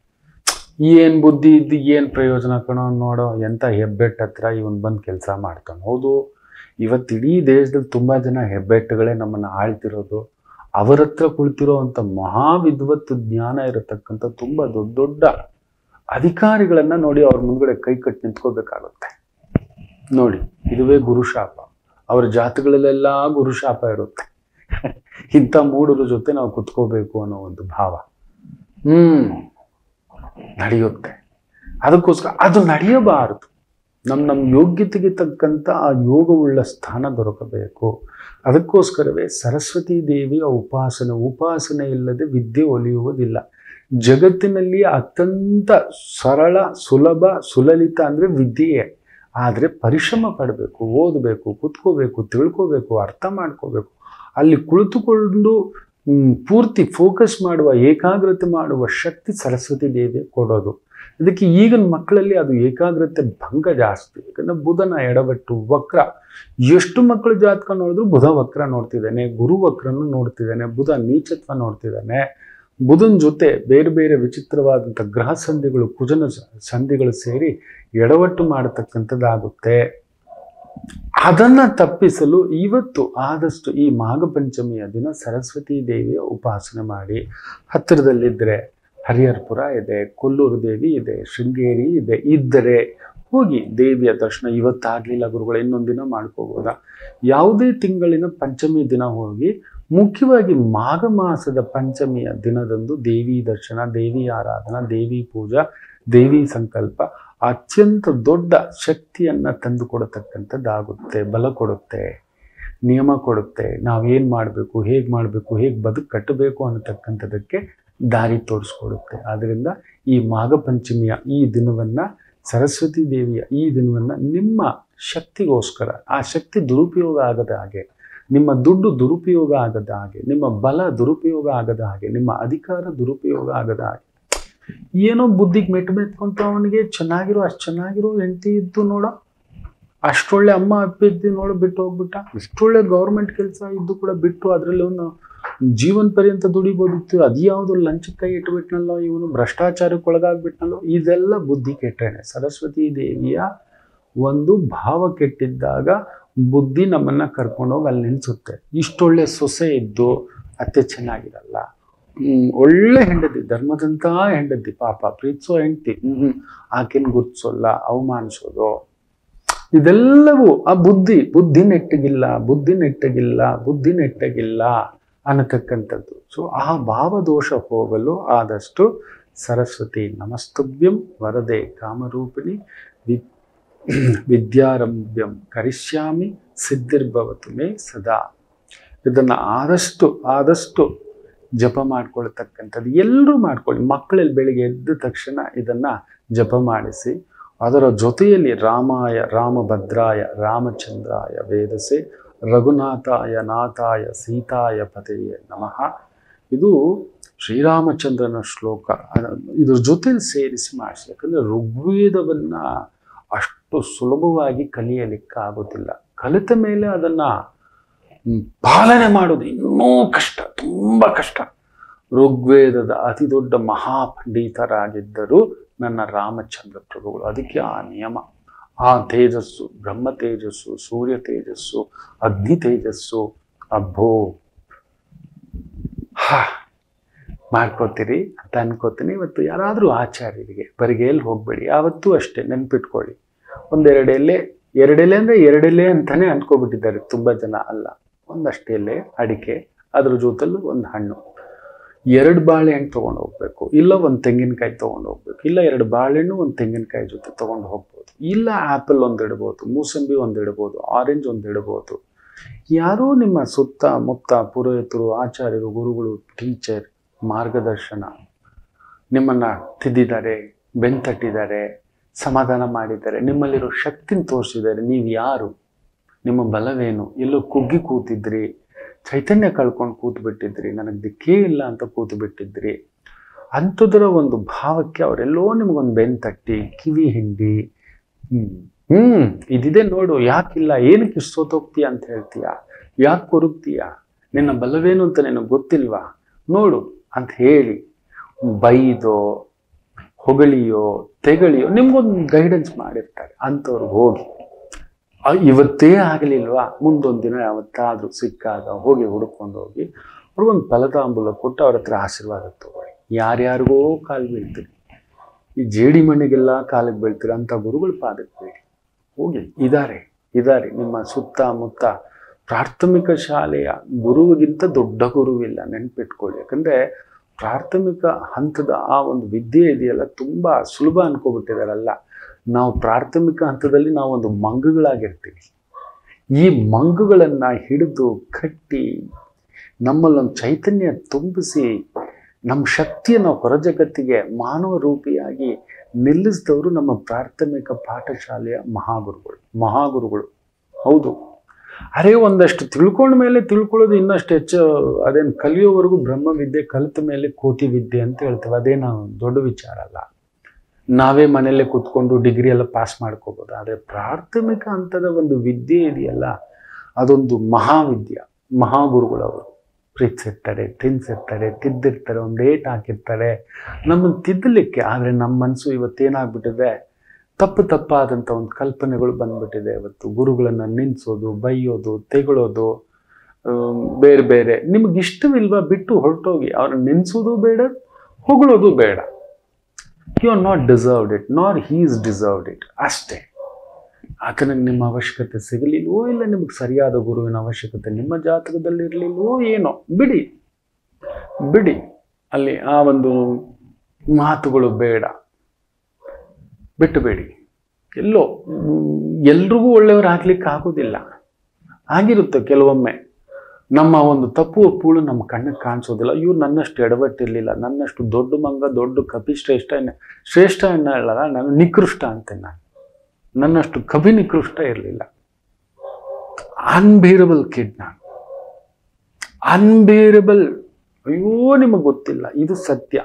A: ಏನು ಬುದ್ಧಿ ಇದ್ದು ಏನು ಪ್ರಯೋಜನ ಕಣೋ ನೋಡೋ ಎಂಥ ಹೆಬ್ಬೆಟ್ಟು ಹತ್ರ ಇವನು ಬಂದು ಕೆಲಸ ಮಾಡ್ತಾನೆ ಹೌದು ಇವತ್ತು ಇಡೀ ದೇಶದಲ್ಲಿ ತುಂಬ ಜನ ಹೆಬ್ಬೆಟ್ಟುಗಳೇ ನಮ್ಮನ್ನು ಆಳ್ತಿರೋದು ಅವರ ಹತ್ರ ಕುಳಿತಿರೋ ಅಂಥ ಮಹಾವಿದ್ವತ್ತು ಜ್ಞಾನ ಇರತಕ್ಕಂಥ ತುಂಬ ದೊಡ್ಡ ದೊಡ್ಡ ಅಧಿಕಾರಿಗಳನ್ನ ನೋಡಿ ಅವ್ರ ಮುಂದ್ಗಡೆ ಕೈ ಕಟ್ಟಿ ನಿಂತ್ಕೋಬೇಕಾಗುತ್ತೆ ನೋಡಿ ಇದುವೇ ಗುರುಶಾಪ ಅವ್ರ ಜಾತಿಗಳಲ್ಲೆಲ್ಲ ಗುರುಶಾಪ ಇರುತ್ತೆ ಇಂಥ ಮೂಡರ ಜೊತೆ ನಾವು ಕುತ್ಕೋಬೇಕು ಅನ್ನೋ ಒಂದು ಭಾವ ಹ್ಮ್ ನಡೆಯುತ್ತೆ ಅದಕ್ಕೋಸ್ಕರ ಅದು ನಡೆಯಬಾರದು ನಮ್ಮ ನಮ್ಮ ಯೋಗ್ಯತೆಗೆ ತಕ್ಕಂಥ ಆ ಯೋಗವುಳ್ಳ ಸ್ಥಾನ ದೊರಕಬೇಕು ಅದಕ್ಕೋಸ್ಕರವೇ ಸರಸ್ವತಿ ದೇವಿಯ ಉಪಾಸನೆ ಉಪಾಸನೆ ಇಲ್ಲದೆ ವಿದ್ಯೆ ಒಲಿಯುವುದಿಲ್ಲ ಜಗತ್ತಿನಲ್ಲಿ ಅತ್ಯಂತ ಸರಳ ಸುಲಭ ಸುಲಲಿತ ಅಂದರೆ ವಿದ್ಯೆಯೇ ಆದರೆ ಪರಿಶ್ರಮ ಪಡಬೇಕು ಓದಬೇಕು ಕುತ್ಕೋಬೇಕು ತಿಳ್ಕೋಬೇಕು ಅರ್ಥ ಮಾಡ್ಕೋಬೇಕು ಅಲ್ಲಿ ಕುಳಿತುಕೊಂಡು ಹ್ಮ್, ಪೂರ್ತಿ ಫೋಕಸ್ ಮಾಡುವ ಏಕಾಗ್ರತೆ ಮಾಡುವ ಶಕ್ತಿ ಸರಸ್ವತಿ ದೇವಿ ಕೊಡೋದು ಇದಕ್ಕೆ ಈಗಿನ ಮಕ್ಕಳಲ್ಲಿ ಅದು ಏಕಾಗ್ರತೆ ಭಂಗ ಜಾಸ್ತಿ ಯಾಕಂದ್ರೆ ಬುಧನ ಎಡವಟ್ಟು ವಕ್ರ ಎಷ್ಟು ಮಕ್ಕಳು ಜಾತಕ ನೋಡಿದ್ರು ಬುಧ ವಕ್ರ ನೋಡ್ತಿದ್ದಾನೆ ಗುರು ವಕ್ರನು ನೋಡ್ತಿದ್ದಾನೆ ಬುಧ ನೀಚತ್ವ ನೋಡ್ತಿದ್ದಾನೆ ಬುಧನ ಜೊತೆ ಬೇರೆ ಬೇರೆ ವಿಚಿತ್ರವಾದಂಥ ಗ್ರಹ ಸಂಧಿಗಳು ಕುಜನ ಸ- ಸಂಧಿಗಳು ಸೇರಿ ಎಡವಟ್ಟು ಮಾಡತಕ್ಕಂಥದ್ದಾಗುತ್ತೆ ಅದನ್ನ ತಪ್ಪಿಸಲು ಇವತ್ತು ಆದಷ್ಟು ಈ ಮಾಘ ಪಂಚಮಿಯ ದಿನ ಸರಸ್ವತಿ ದೇವಿಯ ಉಪಾಸನೆ ಮಾಡಿ ಹತ್ತಿರದಲ್ಲಿದ್ದರೆ ಹರಿಹರಪುರ ಇದೆ ಕೊಲ್ಲೂರು ದೇವಿ ಇದೆ ಶೃಂಗೇರಿ ಇದೆ ಇದ್ದರೆ ಹೋಗಿ ದೇವಿಯ ದರ್ಶನ ಇವತ್ತಾಗಲಿಲ್ಲ ಗುರುಗಳು ಇನ್ನೊಂದು ದಿನ ಮಾಡ್ಕೋಬೋದಾ ಯಾವುದೇ ತಿಂಗಳಿನ ಪಂಚಮಿ ದಿನ ಹೋಗಿ ಮುಖ್ಯವಾಗಿ ಮಾಘ ಮಾಸದ ಪಂಚಮಿಯ ದಿನದಂದು ದೇವಿ ದರ್ಶನ ದೇವಿ ಆರಾಧನಾ ದೇವಿ ಪೂಜಾ ದೇವಿ ಸಂಕಲ್ಪ ಅತ್ಯಂತ ದೊಡ್ಡ ಶಕ್ತಿಯನ್ನು ತಂದು ಕೊಡತಕ್ಕಂಥದ್ದಾಗುತ್ತೆ ಬಲ ಕೊಡುತ್ತೆ ನಿಯಮ ಕೊಡುತ್ತೆ ನಾವೇನು ಮಾಡಬೇಕು ಹೇಗೆ ಮಾಡಬೇಕು ಹೇಗೆ ಬದುಕು ಕಟ್ಟಬೇಕು ಅನ್ನತಕ್ಕಂಥದ್ದಕ್ಕೆ ದಾರಿ ತೋರಿಸ್ಕೊಡುತ್ತೆ ಆದ್ದರಿಂದ ಈ ಮಾಘ ಪಂಚಮಿಯ ಈ ದಿನವನ್ನು ಸರಸ್ವತಿ ದೇವಿಯ ಈ ದಿನವನ್ನು ನಿಮ್ಮ ಶಕ್ತಿಗೋಸ್ಕರ ಆ ಶಕ್ತಿ ದುರುಪಯೋಗ ಆಗದ ಹಾಗೆ ನಿಮ್ಮ ದುಡ್ಡು ದುರುಪಯೋಗ ಆಗದ ಹಾಗೆ ನಿಮ್ಮ ಬಲ ದುರುಪಯೋಗ ಆಗದ ಹಾಗೆ ನಿಮ್ಮ ಅಧಿಕಾರ ದುರುಪಯೋಗ ಆಗದ ಹಾಗೆ ಏನೋ ಬುದ್ಧಿಗೆ ಮೆಟ್ಟು ಮೆತ್ಕೊಂತ ಅವನಿಗೆ ಚೆನ್ನಾಗಿರೋ ಅಷ್ಟು ಚೆನ್ನಾಗಿರೋ ಹೆಂಡತಿ ಇದ್ದು ನೋಡೋ ಅಷ್ಟೊಳ್ಳೆ ಅಮ್ಮ ಅಪ್ಪ ಇದ್ದು ನೋಡು ಬಿಟ್ಟು ಹೋಗ್ಬಿಟ್ಟ ಇಷ್ಟೊಳ್ಳೆ ಗೌರ್ಮೆಂಟ್ ಕೆಲಸ ಇದ್ದು ಕೂಡ ಬಿಟ್ಟು ಅದರಲ್ಲಿ ಅವನು ಜೀವನ ಪರ್ಯಂತ ದುಡಿಬೋದಿತ್ತು ಅದ್ಯಾವುದು ಲಂಚಕ್ಕೆ ಕೈ ಇಟ್ಬಿಟ್ನಲ್ಲೋ ಇವನು ಭ್ರಷ್ಟಾಚಾರಕ್ಕೆ ಒಳಗಾಗ್ಬಿಟ್ನಲ್ಲೋ ಇದೆಲ್ಲ ಬುದ್ಧಿ ಕೆಟ್ಟನೆ ಸರಸ್ವತಿ ದೇವಿಯ ಒಂದು ಭಾವ ಕೆಟ್ಟಿದ್ದಾಗ ಬುದ್ಧಿ ನಮ್ಮನ್ನ ಕರ್ಕೊಂಡೋಗಿ ಅಲ್ಲಿ ನಿಲ್ಸುತ್ತೆ ಇಷ್ಟೊಳ್ಳೆ ಸೊಸೆ ಇದ್ದು ಅತ್ತೆ ಚೆನ್ನಾಗಿರಲ್ಲ ಹ್ಮ್, ಒಳ್ಳೆ ಹೆಂಡತಿ ಧರ್ಮದಂತ ಹೆಂಡತಿ ಪಾಪ ಪ್ರೀತಿಸೋ ಹೆಂಡತಿ ಹ್ಮ್ ಆಕೆನ್ ಗುರ್ತಿಸೋಲ್ಲ ಅವಮಾನಿಸೋದು ಇದೆಲ್ಲವೂ ಆ ಬುದ್ಧಿ ಬುದ್ಧಿ ನೆಟ್ಟಗಿಲ್ಲ ಬುದ್ಧಿ ನೆಟ್ಟಗಿಲ್ಲ ಬುದ್ಧಿ ನೆಟ್ಟಗಿಲ್ಲ ಅನ್ನತಕ್ಕಂಥದ್ದು ಸೊ ಆ ಭಾವದೋಷ ಹೋಗಲು ಆದಷ್ಟು ಸರಸ್ವತಿ ನಮಸ್ತುಭ್ಯಂ ವರದೆ ಕಾಮರೂಪಿಣಿ ವಿ ವಿದ್ಯಾರಂಭ್ಯಂ ಕರಿಷ್ಯಾಮಿ ಸಿದ್ಧಿರ್ಭವತು ಮೇ ಸದಾ ಇದನ್ನ ಆದಷ್ಟು ಆದಷ್ಟು ಜಪ ಮಾಡ್ಕೊಳ್ತಕ್ಕಂಥದ್ದು ಎಲ್ಲರೂ ಮಾಡ್ಕೊಳ್ಳಿ ಮಕ್ಕಳಲ್ಲಿ ಬೆಳಿಗ್ಗೆ ಎದ್ದ ತಕ್ಷಣ ಇದನ್ನ ಜಪ ಮಾಡಿಸಿ ಅದರ ಜೊತೆಯಲ್ಲಿ ರಾಮಾಯ ರಾಮಭದ್ರಾಯ ರಾಮಚಂದ್ರಾಯ ವೇದಸೆ ರಘುನಾಥಾಯ ನಾಥಾಯ ಸೀತಾಯ ಪತೆಯೇ ನಮಃ ಇದು ಶ್ರೀರಾಮಚಂದ್ರನ ಶ್ಲೋಕ ಅದ- ಇದ್ರ ಜೊತೆಲಿ ಸೇರಿಸಿ ಮಾಡಿಸಿ ಯಾಕಂದ್ರೆ ಋಗ್ವೇದವನ್ನ ಅಷ್ಟು ಸುಲಭವಾಗಿ ಕಲಿಯಲಿಕ್ಕಾಗೋದಿಲ್ಲ ಕಲಿತ ಮೇಲೆ ಅದನ್ನ ಹ್ಮ್, ಪಾಲನೆ ಮಾಡೋದು ಇನ್ನೂ ಕಷ್ಟ ತುಂಬಾ ಕಷ್ಟ ಋಗ್ವೇದದ ಅತಿ ದೊಡ್ಡ ಮಹಾಪಂಡಿತರಾಗಿದ್ದರು ನನ್ನ ರಾಮಚಂದ್ರ ಪ್ರಭುಗಳು ಅದಕ್ಕೆ ಆ ನಿಯಮ ಆ ತೇಜಸ್ಸು ಬ್ರಹ್ಮ ತೇಜಸ್ಸು ಸೂರ್ಯ ತೇಜಸ್ಸು ಅಗ್ನಿ ತೇಜಸ್ಸು ಅಬ್ಬೋ ಹಾ ಮಾಡ್ಕೋತೀರಿ ಅಂತ ಅನ್ಕೋತೀನಿ ಇವತ್ತು ಯಾರಾದರೂ ಆಚಾರ್ಯರಿಗೆ ಬರಿಗೇಲಿ ಹೋಗ್ಬೇಡಿ ಯಾವತ್ತೂ ಅಷ್ಟೇ ನೆನ್ಪಿಟ್ಕೊಳ್ಳಿ ಒಂದೆರಡು ಎಲೆ ಎರಡೆಲೆ ಅಂದರೆ ಎರಡೆಲೆ ಅಂತಾನೆ ಅನ್ಕೋಬಿಟ್ಟಿದ್ದಾರೆ ತುಂಬ ಜನ ಅಲ್ಲ ಒಂದಷ್ಟು ಎಲೆ ಅಡಿಕೆ ಅದ್ರ ಜೊತೆಲೂ ಒಂದು ಹಣ್ಣು ಎರಡು ಬಾಳೆಹಣ್ಣು ತೊಗೊಂಡು ಹೋಗ್ಬೇಕು ಇಲ್ಲ ಒಂದು ತೆಂಗಿನಕಾಯಿ ತೊಗೊಂಡು ಹೋಗ್ಬೇಕು ಇಲ್ಲ ಎರಡು ಬಾಳೆಹಣ್ಣು ಒಂದು ತೆಂಗಿನಕಾಯಿ ಜೊತೆ ತೊಗೊಂಡು ಹೋಗ್ಬೋದು ಇಲ್ಲ ಆ್ಯಪಲ್ ಒಂದು ಇಡ್ಬೋದು ಮೂಸಂಬಿ ಒಂದು ಇಡ್ಬೋದು ಆರೆಂಜ್ ಒಂದು ಇಡ್ಬೋದು ಯಾರೋ ನಿಮ್ಮ ಸುತ್ತ ಮುತ್ತ ಪುರೋಹಿತರು ಆಚಾರ್ಯರು ಗುರುಗಳು ಟೀಚರ್ ಮಾರ್ಗದರ್ಶನ ನಿಮ್ಮನ್ನ ತಿದ್ದಿದ್ದಾರೆ ಬೆಂತಟ್ಟಿದ್ದಾರೆ ಸಮಾಧಾನ ಮಾಡಿದ್ದಾರೆ ನಿಮ್ಮಲ್ಲಿರೋ ಶಕ್ತಿನ ತೋರಿಸಿದ್ದಾರೆ ನೀವು ಯಾರು ನಿಮ್ಮ ಬಲವೇನು ಎಲ್ಲೋ ಕುಗ್ಗಿ ಕೂತಿದ್ರಿ ಚೈತನ್ಯ ಕಳ್ಕೊಂಡು ಕೂತು ಬಿಟ್ಟಿದ್ರಿ ನನಗೆ ದಿಕ್ಕೇ ಇಲ್ಲ ಅಂತ ಕೂತು ಬಿಟ್ಟಿದ್ರಿ ಅಂಥದ್ರ ಒಂದು ಭಾವಕ್ಕೆ ಅವರೆಲ್ಲೋ ನಿಮಗೊಂದು ಬೆನ್ ತಟ್ಟಿ ಕಿವಿ ಹಿಂಡಿ ಹ್ಮ್ ಹ್ಮ್ ಇದಿದೆ ನೋಡು ಯಾಕಿಲ್ಲ ಏನಕ್ಕೆ ಇಷ್ಟು ಸೋತೋಗ್ತೀಯ ಅಂತ ಹೇಳ್ತೀಯ ಯಾಕೆ ಕೊರಗ್ತೀಯ ನಿನ್ನ ಬಲವೇನು ಅಂತ ನಿನಗೆ ಗೊತ್ತಿಲ್ವಾ ನೋಡು ಅಂತ ಹೇಳಿ ಬೈದೋ ಹೊಗಳಿಯೋ ತೆಗಳಿಯೋ ನಿಮ್ಗೊಂದು ಗೈಡೆನ್ಸ್ ಮಾಡಿರ್ತಾರೆ ಅಂಥವ್ರಿಗೆ ಹೋಗಿ ಆ, ಇವತ್ತೇ ಆಗಲಿಲ್ವಾ ಮುಂದೊಂದು ದಿನ ಯಾವತ್ತಾದ್ರೂ ಸಿಕ್ಕಾಗ ಹೋಗಿ ಹುಡ್ಕೊಂಡು ಹೋಗಿ ಅವ್ರಿಗೊಂದು ಫಲತಾಂಬೂಲ ಕೊಟ್ಟು ಅವ್ರ ಹತ್ರ ಆಶೀರ್ವಾದ ತಗೊಳ್ಳಿ ಯಾರ್ಯಾರಿಗೋ ಕಾಲು ಬೀಳ್ತೀರಿ ಈ ಜೇಡಿ ಮಣ್ಣಿಗೆಲ್ಲ ಕಾಲಿಗೆ ಬೀಳ್ತೀರ ಅಂತ ಗುರುಗಳ ಪಾದಕ್ಕೆ ಬೇಡಿ ಹೋಗಿ ಇದ್ದಾರೆ ಇದ್ದಾರೆ ನಿಮ್ಮ ಸುತ್ತಮುತ್ತ ಪ್ರಾಥಮಿಕ ಶಾಲೆಯ ಗುರುವಿಗಿಂತ ದೊಡ್ಡ ಗುರುವಿಲ್ಲ ನೆನ್ಪಿಟ್ಕೊಳ್ಳಿ ಯಾಕಂದ್ರೆ ಪ್ರಾಥಮಿಕ ಹಂತದ ಆ ಒಂದು ವಿದ್ಯೆ ಇದೆಯಲ್ಲ ತುಂಬಾ ಸುಲಭ ಅನ್ಕೋಬಿಟ್ಟಿದಾರಲ್ಲ ನಾವು ಪ್ರಾಥಮಿಕ ಹಂತದಲ್ಲಿ ನಾವು ಒಂದು ಮಂಗಗಳಾಗಿರ್ತೀವಿ ಈ ಮಂಗುಗಳನ್ನ ಹಿಡಿದು ಕಟ್ಟಿ ನಮ್ಮಲ್ಲೊಂದು ಚೈತನ್ಯ ತುಂಬಿಸಿ ನಮ್ಮ ಶಕ್ತಿಯನ್ನು ಹೊರ ಜಗತ್ತಿಗೆ ಮಾನವ ರೂಪಿಯಾಗಿ ನಿಲ್ಲಿಸಿದವರು ನಮ್ಮ ಪ್ರಾಥಮಿಕ ಪಾಠಶಾಲೆಯ ಮಹಾಗುರುಗಳು ಮಹಾಗುರುಗಳು ಹೌದು ಅರೆ ಒಂದಷ್ಟು ತಿಳ್ಕೊಂಡ ಮೇಲೆ ತಿಳ್ಕೊಳ್ಳೋದು ಇನ್ನಷ್ಟು ಹೆಚ್ಚು ಅದೇನು ಕಲಿಯೋವರೆಗೂ ಬ್ರಹ್ಮ ವಿದ್ಯೆ ಕಲಿತ ಮೇಲೆ ಕೋತಿ ವಿದ್ಯೆ ಅಂತ ಹೇಳ್ತೇವೆ ಅದೇನು ದೊಡ್ಡ ವಿಚಾರ ಅಲ್ಲ ನಾವೇ ಮನೆಯಲ್ಲೇ ಕೂತ್ಕೊಂಡು ಡಿಗ್ರಿ ಎಲ್ಲ ಪಾಸ್ ಮಾಡ್ಕೋಬೋದು ಆದರೆ ಪ್ರಾಥಮಿಕ ಹಂತದ ಒಂದು ವಿದ್ಯೆ ಇದೆಯಲ್ಲ ಅದೊಂದು ಮಹಾವಿದ್ಯ ಮಹಾಗುರುಗಳವರು ಪ್ರೀತಿಸಿರ್ತಾರೆ ತಿನ್ಸಿರ್ತಾರೆ ತಿದ್ದಿರ್ತಾರೆ ಒಂದು ಏಟ್ ಹಾಕಿರ್ತಾರೆ ನಮ್ಮನ್ನು ತಿದ್ದಲಿಕ್ಕೆ ಆದರೆ ನಮ್ಮ ಮನಸ್ಸು ಇವತ್ತೇನಾಗ್ಬಿಟ್ಟಿದೆ ತಪ್ಪು ತಪ್ಪಾದಂಥ ಒಂದು ಕಲ್ಪನೆಗಳು ಬಂದ್ಬಿಟ್ಟಿದೆ ಇವತ್ತು ಗುರುಗಳನ್ನು ನಿಲ್ಲಿಸೋದು ಬೈಯೋದು ತೆಗಳೋದು ಆಮ್, ಬೇರೆ ಬೇರೆ ನಿಮ್ಗೆ ಇಷ್ಟವಿಲ್ವಾ ಬಿಟ್ಟು ಹೊರಟೋಗಿ ಅವ್ರನ್ನ ನೆನೆಸೋದು ಬೇಡ ಹೊಗಳೋದು ಬೇಡ you are not deserved it nor he is deserved it ಅಷ್ಟೇ ಆತನಿಗೆ ನಿಮ್ಮ ಅವಶ್ಯಕತೆ ಸಿಗಲಿಲ್ವೋ ಇಲ್ಲ ನಿಮಗೆ ಸರಿಯಾದ ಗುರುವಿನ ಅವಶ್ಯಕತೆ ನಿಮ್ಮ ಜಾತಕದಲ್ಲಿ ಇರಲಿಲ್ವೋ ಏನೋ ಬಿಡಿ ಬಿಡಿ ಅಲ್ಲಿ ಆ ಒಂದು ಮಾತುಗಳು ಬೇಡ ಬಿಟ್ಟು ಬೇಡಿ ಎಲ್ಲೋ ಎಲ್ರಿಗೂ ಒಳ್ಳೆಯವರು ಆಗ್ಲಿಕ್ಕೆ ಆಗೋದಿಲ್ಲ ಆಗಿರುತ್ತೆ ಕೆಲವೊಮ್ಮೆ ನಮ್ಮ ಒಂದು ತಪ್ಪು ಒಪ್ಪುಗಳು ನಮ್ಮ ಕಣ್ಣಿಗೆ ಕಾಣಿಸೋದಿಲ್ಲ ಇವ್ರು ನನ್ನಷ್ಟು ಎಡವಟ್ಟಿರಲಿಲ್ಲ ನನ್ನಷ್ಟು ದೊಡ್ಡ ಮಂಗ ದೊಡ್ಡ ಕಪಿ ಶ್ರೇಷ್ಠ ಎನ್ನ- ಶ್ರೇಷ್ಠ ಎನ್ನ ಹೇಳಲ್ಲ ನಾನು ನಿಕೃಷ್ಟ ಅಂತೇನೆ ನಾನು ನನ್ನಷ್ಟು ಕವಿ ನಿಕೃಷ್ಟ ಇರಲಿಲ್ಲ ಅನ್ಬೇರಬಲ್ ಕಿಡ್ ನಾನು ಅನ್ಬೇರಬಲ್ ಅಯ್ಯೋ ನಿಮಗೆ ಗೊತ್ತಿಲ್ಲ ಇದು ಸತ್ಯ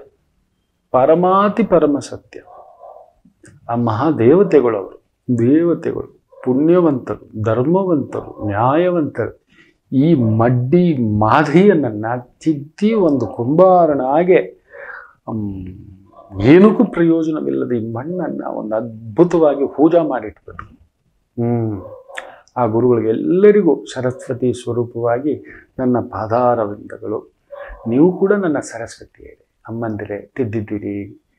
A: ಪರಮಾತಿ ಪರಮ ಸತ್ಯ ಆ ಮಹಾದೇವತೆಗಳು ಅವರು ದೇವತೆಗಳು ಪುಣ್ಯವಂತರು ಧರ್ಮವಂತರು ನ್ಯಾಯವಂತರು ಈ ಮಡ್ಡಿ ಮಾದರಿಯನ್ನ ತಿದ್ದಿ ಒಂದು ಕುಂಬಾರನಾಗೆ ಹ್ಮ್, ಏನಕ್ಕೂ ಪ್ರಯೋಜನವಿಲ್ಲದ ಈ ಮಣ್ಣನ್ನು ಒಂದು ಅದ್ಭುತವಾಗಿ ಪೂಜಾ ಮಾಡಿಟ್ಬಿಟ್ರು ಹ್ಮ್ ಆ ಗುರುಗಳಿಗೆ ಎಲ್ಲರಿಗೂ ಸರಸ್ವತಿ ಸ್ವರೂಪವಾಗಿ ನನ್ನ ಪಾದಾರವಿಂದಗಳು ನೀವು ಕೂಡ ನನ್ನ ಸರಸ್ವತಿಯೇ ಅಮ್ಮಂದಿರೇ ತಿದ್ದಿದ್ದೀರಿ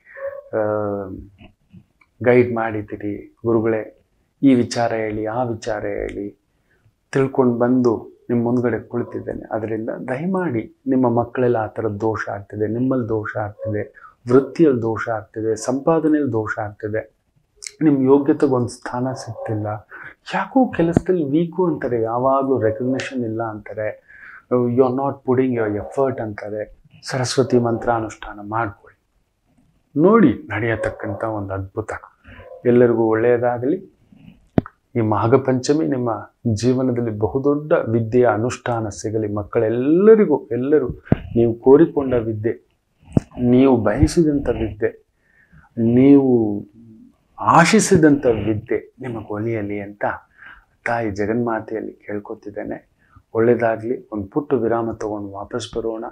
A: ಗೈಡ್ ಮಾಡಿದ್ದೀರಿ ಗುರುಗಳೇ ಈ ವಿಚಾರ ಹೇಳಿ ಆ ವಿಚಾರ ಹೇಳಿ ತಿಳ್ಕೊಂಡು ಬಂದು ನಿಮ್ಮ ಮುಂದ್ಗಡೆ ಕುಳಿತಿದ್ದೇನೆ ಅದರಿಂದ ದಯಮಾಡಿ ನಿಮ್ಮ ಮಕ್ಕಳೆಲ್ಲ ಆ ಥರ ದೋಷ ಆಗ್ತಿದೆ ನಿಮ್ಮಲ್ಲಿ ದೋಷ ಆಗ್ತಿದೆ ವೃತ್ತಿಯಲ್ಲಿ ದೋಷ ಆಗ್ತಿದೆ ಸಂಪಾದನೆಯಲ್ಲಿ ದೋಷ ಆಗ್ತಿದೆ ನಿಮ್ಮ ಯೋಗ್ಯತೆಗೆ ಒಂದು ಸ್ಥಾನ ಸಿಗ್ತಿಲ್ಲ ಯಾಕೋ ಕೆಲಸದಲ್ಲಿ ವೀಕು ಅಂತಾರೆ ಯಾವಾಗಲೂ ರೆಕಗ್ನಿಷನ್ ಇಲ್ಲ ಅಂತಾರೆ you are not putting your effort ಅಂತಾರೆ ಸರಸ್ವತಿ ಮಂತ್ರ ಅನುಷ್ಠಾನ ಮಾಡ್ಕೊಳ್ಳಿ ನೋಡಿ ನಡೆಯತಕ್ಕಂಥ ಒಂದು ಅದ್ಭುತ ಎಲ್ಲರಿಗೂ ಒಳ್ಳೆಯದಾಗಲಿ ಈ ಮಾಘಪಂಚಮಿ ನಿಮ್ಮ ಜೀವನದಲ್ಲಿ ಬಹುದೊಡ್ಡ ವಿದ್ಯೆಯ ಅನುಷ್ಠಾನ ಸಿಗಲಿ ಮಕ್ಕಳೆಲ್ಲರಿಗೂ ಎಲ್ಲರೂ ನೀವು ಕೋರಿಕೊಂಡ ವಿದ್ಯೆ ನೀವು ಬಯಸಿದಂಥ ವಿದ್ಯೆ ನೀವು ಆಶಿಸಿದಂಥ ವಿದ್ಯೆ ನಿಮಗೆ ಒಲಿಯಲಿ ಅಂತ ತಾಯಿ ಜಗನ್ಮಾತೆಯಲ್ಲಿ ಕೇಳ್ಕೊತಿದ್ದೇನೆ ಒಳ್ಳೆಯದಾಗಲಿ ಒಂದು ಪುಟ್ಟ ವಿರಾಮ ತಗೊಂಡು ವಾಪಸ್ ಬರೋಣ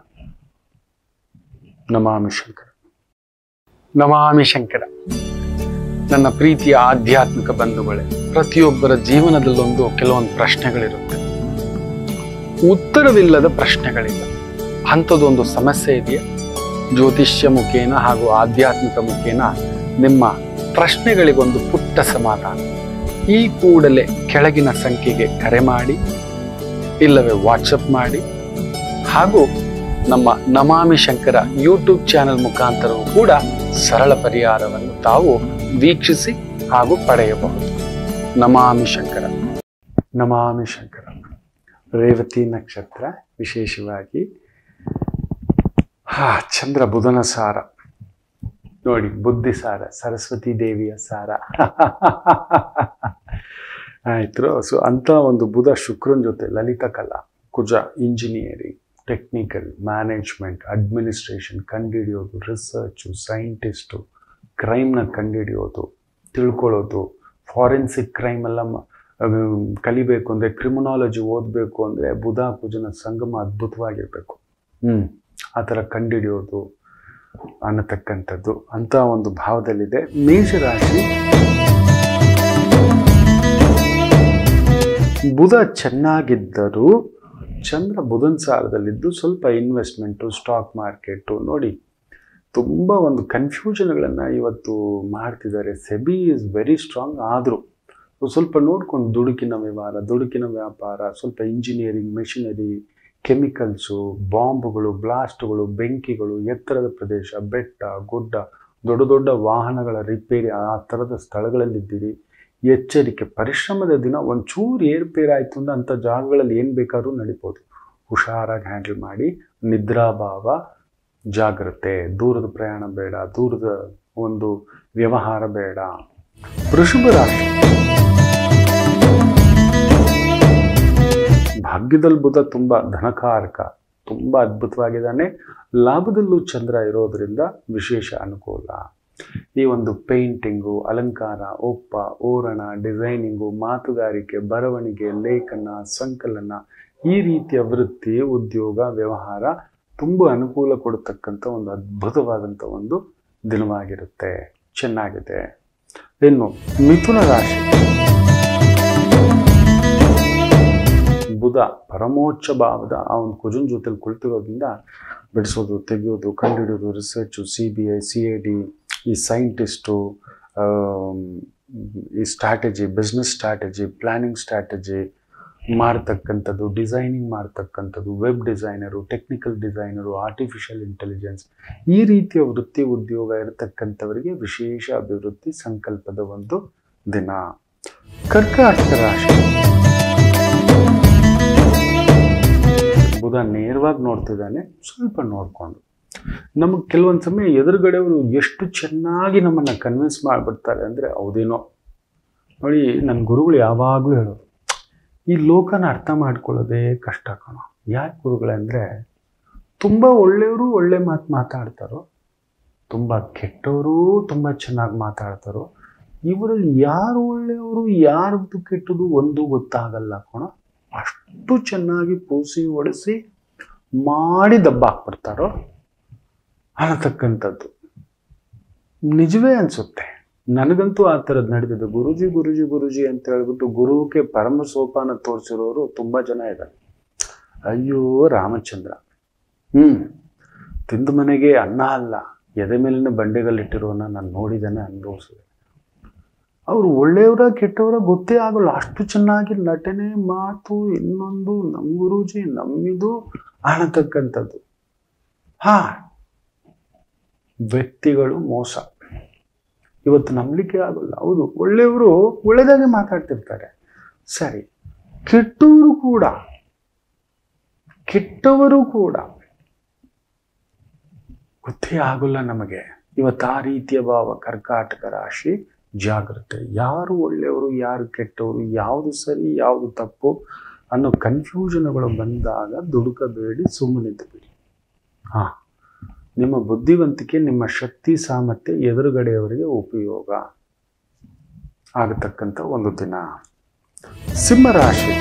A: ನಮಾಮಿ ಶಂಕರ ನಮಾಮಿ ಶಂಕರ ನನ್ನ ಪ್ರೀತಿಯ ಆಧ್ಯಾತ್ಮಿಕ ಬಂಧುಗಳೇ ಪ್ರತಿಯೊಬ್ಬರ ಜೀವನದಲ್ಲೊಂದು ಕೆಲವೊಂದು ಪ್ರಶ್ನೆಗಳಿರುತ್ತೆ ಉತ್ತರವಿಲ್ಲದ ಪ್ರಶ್ನೆಗಳಿಲ್ಲ ಅಂಥದ್ದೊಂದು ಸಮಸ್ಯೆ ಇದೆಯಾ ಜ್ಯೋತಿಷ್ಯ ಮುಖೇನ ಹಾಗೂ ಆಧ್ಯಾತ್ಮಿಕ ಮುಖೇನ ನಿಮ್ಮ ಪ್ರಶ್ನೆಗಳಿಗೊಂದು ಪುಟ್ಟ ಸಮಾಧಾನ ಈ ಕೂಡಲೇ ಕೆಳಗಿನ ಸಂಖ್ಯೆಗೆ ಕರೆ ಮಾಡಿ ಇಲ್ಲವೇ ವಾಟ್ಸಪ್ ಮಾಡಿ ಹಾಗೂ ನಮ್ಮ ನಮಾಮಿ ಶಂಕರ ಯೂಟ್ಯೂಬ್ ಚಾನೆಲ್ ಮುಖಾಂತರವೂ ಕೂಡ ಸರಳ ಪರಿಹಾರವನ್ನು ತಾವು ವೀಕ್ಷಿಸಿ ಹಾಗೂ ಪಡೆಯಬಹುದು ನಮಾಮಿ ಶಂಕರ ನಮಾಮಿ ಶಂಕರ ರೇವತಿ ನಕ್ಷತ್ರ ವಿಶೇಷವಾಗಿ ಹಾ ಚಂದ್ರ ಬುಧನ ಸಾರ ನೋಡಿ ಬುದ್ಧಿ ಸಾರ ಸರಸ್ವತಿ ದೇವಿಯ ಸಾರ ಆಯ್ತು ಸೊ ಅಂತ ಒಂದು ಬುಧ ಶುಕ್ರನ ಜೊತೆ ಲಲಿತ ಕಲಾ ಕುಜ ಇಂಜಿನಿಯರಿಂಗ್ ಟೆಕ್ನಿಕಲ್ ಮ್ಯಾನೇಜ್ಮೆಂಟ್ ಅಡ್ಮಿನಿಸ್ಟ್ರೇಷನ್ ಕಂಡುಹಿಡಿಯೋದು ರಿಸರ್ಚು ಸೈಂಟಿಸ್ಟು ಕ್ರೈಮ್ನ ಕಂಡುಹಿಡಿಯೋದು ತಿಳ್ಕೊಳ್ಳೋದು ಫಾರೆನ್ಸಿಕ್ ಕ್ರೈಮ್ ಎಲ್ಲ ಮ- ಅಹ್ ಕಲಿಬೇಕು ಅಂದರೆ ಕ್ರಿಮಿನಾಲಜಿ ಓದಬೇಕು ಅಂದರೆ ಬುಧ ಕುಜನ ಸಂಗಮ ಅದ್ಭುತವಾಗಿರಬೇಕು ಹ್ಞೂ ಆ ಥರ ಕಂಡುಹಿಡಿಯೋದು ಅನ್ನತಕ್ಕಂಥದ್ದು ಅಂತ ಒಂದು ಭಾವದಲ್ಲಿದೆ ಮೇಷರಾಶಿ ಬುಧ ಚೆನ್ನಾಗಿದ್ದರೂ ಚಂದ್ರ ಬುಧನ್ ಸಾಲದಲ್ಲಿದ್ದು ಸ್ವಲ್ಪ ಇನ್ವೆಸ್ಟ್ಮೆಂಟು ಸ್ಟಾಕ್ ಮಾರ್ಕೆಟು ನೋಡಿ ತುಂಬ ಒಂದು ಕನ್ಫ್ಯೂಷನ್ಗಳನ್ನು ಇವತ್ತು ಮಾಡ್ತಿದ್ದಾರೆ ಸೆಬಿ ಇಸ್ ವೆರಿ ಸ್ಟ್ರಾಂಗ್ ಆದರೂ ಸ್ವಲ್ಪ ನೋಡ್ಕೊಂಡು ದುಡುಕಿನ ವ್ಯವಹಾರ ದುಡುಕಿನ ವ್ಯಾಪಾರ ಸ್ವಲ್ಪ ಇಂಜಿನಿಯರಿಂಗ್ ಮೆಷಿನರಿ ಕೆಮಿಕಲ್ಸು ಬಾಂಬ್ಗಳು ಬ್ಲಾಸ್ಟ್ಗಳು ಬೆಂಕಿಗಳು ಎತ್ತರದ ಪ್ರದೇಶ ಬೆಟ್ಟ ಗುಡ್ಡ ದೊಡ್ಡ ದೊಡ್ಡ ವಾಹನಗಳ ರಿಪೇರಿ ಆ ಥರದ ಸ್ಥಳಗಳಲ್ಲಿದ್ದೀರಿ ಎಚ್ಚರಿಕೆ ಪರಿಶ್ರಮದ ದಿನ ಒಂಚೂರು ಏರ್ಪೇರ್ ಆಯಿತು ಅಂದ್ರೆ ಅಂಥ ಜಾಗಗಳಲ್ಲಿ ಏನು ಬೇಕಾದ್ರೂ ನಡಿಬೋದು ಹುಷಾರಾಗಿ ಹ್ಯಾಂಡಲ್ ಮಾಡಿ ನಿದ್ರಾಭಾವ ಜಾಗ್ರತೆ ದೂರದ ಪ್ರಯಾಣ ಬೇಡ ದೂರದ ಒಂದು ವ್ಯವಹಾರ ಬೇಡ ವೃಷಭ ರಾಶಿ ಭಾಗ್ಯದಲ್ಲಿ ಬುಧ ತುಂಬ ಧನಕಾರಕ ತುಂಬ ಅದ್ಭುತವಾಗಿದ್ದಾನೆ ಲಾಭದಲ್ಲೂ ಚಂದ್ರ ಇರೋದ್ರಿಂದ ವಿಶೇಷ ಅನುಕೂಲ ಈ ಒಂದು ಪೇಂಟಿಂಗು ಅಲಂಕಾರ ಒಪ್ಪ ಓರಣ ಡಿಸೈನಿಂಗು ಮಾತುಗಾರಿಕೆ ಬರವಣಿಗೆ ಲೇಖನ ಸಂಕಲನ ಈ ರೀತಿಯ ವೃತ್ತಿ ಉದ್ಯೋಗ ವ್ಯವಹಾರ ತುಂಬ ಅನುಕೂಲ ಕೊಡತಕ್ಕಂಥ ಒಂದು ಅದ್ಭುತವಾದಂಥ ಒಂದು ದಿನವಾಗಿರುತ್ತೆ ಚೆನ್ನಾಗಿದೆ ಇನ್ನು ಮಿಥುನ ರಾಶಿ ಬುಧ ಪರಮೋಚ್ಚ ಭಾವದ ಆ ಒಂದು ಕುಜನ್ ಜೊತೆಲಿ ಕುಳಿತಿರೋದ್ರಿಂದ ಬಿಡಿಸೋದು ತೆಗೆಯೋದು ಕಂಡುಹಿಡಿಯೋದು research C B I C I D ಈ ಸೈಂಟಿಸ್ಟು ಈ strategy business strategy planning strategy ಮಾಡ್ತಕ್ಕಂಥದ್ದು ಡಿಸೈನಿಂಗ್ ಮಾಡ್ತಕ್ಕಂಥದ್ದು web designer technical designer artificial intelligence ಈ ರೀತಿಯ ವೃತ್ತಿ ಉದ್ಯೋಗ ಇರತಕ್ಕಂಥವರಿಗೆ ವಿಶೇಷ ಅಭಿವೃದ್ಧಿ ಸಂಕಲ್ಪದ ಒಂದು ದಿನ ಕರ್ಕಾಟಕ ರಾಶಿ ಬುಧ ನೇರವಾಗಿ ನೋಡ್ತಿದ್ದಾನೆ ಸ್ವಲ್ಪ ನೋಡಿಕೊಂಡು ನಮಗೆ ಕೆಲವೊಂದು ಸಮಯ ಎದುರುಗಡೆಯವರು ಎಷ್ಟು ಚೆನ್ನಾಗಿ ನಮ್ಮನ್ನು ಕನ್ವಿನ್ಸ್ ಮಾಡಿಬಿಡ್ತಾರೆ ಅಂದರೆ ಹೌದೇನೋ ನೋಡಿ ನನ್ನ ಗುರುಗಳು ಯಾವಾಗಲೂ ಹೇಳೋದು ಈ ಲೋಕನ ಅರ್ಥ ಮಾಡ್ಕೊಳ್ಳೋದೇ ಕಷ್ಟ ಕಣೋ ಯಾಕೆ ಗುರುಗಳೇ ಅಂದರೆ ತುಂಬ ಒಳ್ಳೆಯವರು ಒಳ್ಳೆ ಮಾತು ಮಾತಾಡ್ತಾರೋ ತುಂಬ ಕೆಟ್ಟವರು ತುಂಬ ಚೆನ್ನಾಗಿ ಮಾತಾಡ್ತಾರೋ ಇವರಲ್ಲಿ ಯಾರು ಒಳ್ಳೆಯವರು ಯಾರ್ದು ಕೆಟ್ಟದು ಒಂದು ಗೊತ್ತಾಗಲ್ಲ ಕಣ ಅಷ್ಟು ಚೆನ್ನಾಗಿ ಪೂಸಿ ಒಡಿಸಿ ಮಾಡಿ ದಬ್ಬ ಹಾಕ್ಬಿಡ್ತಾರೋ ಅನ್ನತಕ್ಕಂಥದ್ದು ನಿಜವೇ ಅನ್ಸುತ್ತೆ ನನಗಂತೂ ಆ ಥರದ್ದು ನಡೆದಿದೆ ಗುರುಜಿ ಗುರುಜಿ ಗುರುಜಿ ಅಂತ ಹೇಳ್ಬಿಟ್ಟು ಗುರುಕ್ಕೆ ಪರಮ ಸೋಪಾನ ತೋರಿಸಿರೋರು ತುಂಬ ಜನ ಇದ್ದಾರೆ ಅಯ್ಯೋ ರಾಮಚಂದ್ರ ಹ್ಮ್ ತಿಂದ ಮನೆಗೆ ಅನ್ನ ಅಲ್ಲ ಎದೆ ಮೇಲಿನ ಬಂಡೆಗಲ್ಲಿಟ್ಟಿರೋನ ನಾನು ನೋಡಿದ್ದೇನೆ ಅನುಭವಿಸಿದೆ ಅವರು ಒಳ್ಳೆಯವರ ಕೆಟ್ಟವರ ಗೊತ್ತೇ ಆಗಲ್ಲ ಅಷ್ಟು ಚೆನ್ನಾಗಿ ನಟನೆ ಮಾತು ಇನ್ನೊಂದು ನಮ್ಮ ಗುರೂಜಿ ನಮ್ಮಿದು ಅನ್ನತಕ್ಕಂಥದ್ದು ಹಾ ವ್ಯಕ್ತಿಗಳು ಮೋಸ ಇವತ್ತು ನಂಬಲಿಕ್ಕೆ ಆಗಲ್ಲ ಹೌದು ಒಳ್ಳೆಯವರು ಒಳ್ಳೆದಾಗೆ ಮಾತಾಡ್ತಿರ್ತಾರೆ ಸರಿ ಕೆಟ್ಟವರು ಕೂಡ ಕೆಟ್ಟವರು ಕೂಡ ಗೊತ್ತೇ ಆಗೋಲ್ಲ ನಮಗೆ ಇವತ್ತು ಆ ರೀತಿಯ ಭಾವ ಕರ್ಕಾಟಕ ರಾಶಿ ಜಾಗ್ರತೆ ಯಾರು ಒಳ್ಳೆಯವರು ಯಾರು ಕೆಟ್ಟವರು ಯಾವುದು ಸರಿ ಯಾವುದು ತಪ್ಪು ಅನ್ನೋ ಕನ್ಫ್ಯೂಷನ್ಗಳು ಬಂದಾಗ ದುಡುಕಬೇಡಿ ಸುಮ್ಮನಿದ್ದು ಬಿಡಿ ಹಾ ನಿಮ್ಮ ಬುದ್ಧಿವಂತಿಕೆ ನಿಮ್ಮ ಶಕ್ತಿ ಸಾಮರ್ಥ್ಯ ಎದುರುಗಡೆಯವರಿಗೆ ಉಪಯೋಗ ಆಗತಕ್ಕಂಥ ಒಂದು ದಿನ ಸಿಂಹರಾಶಿ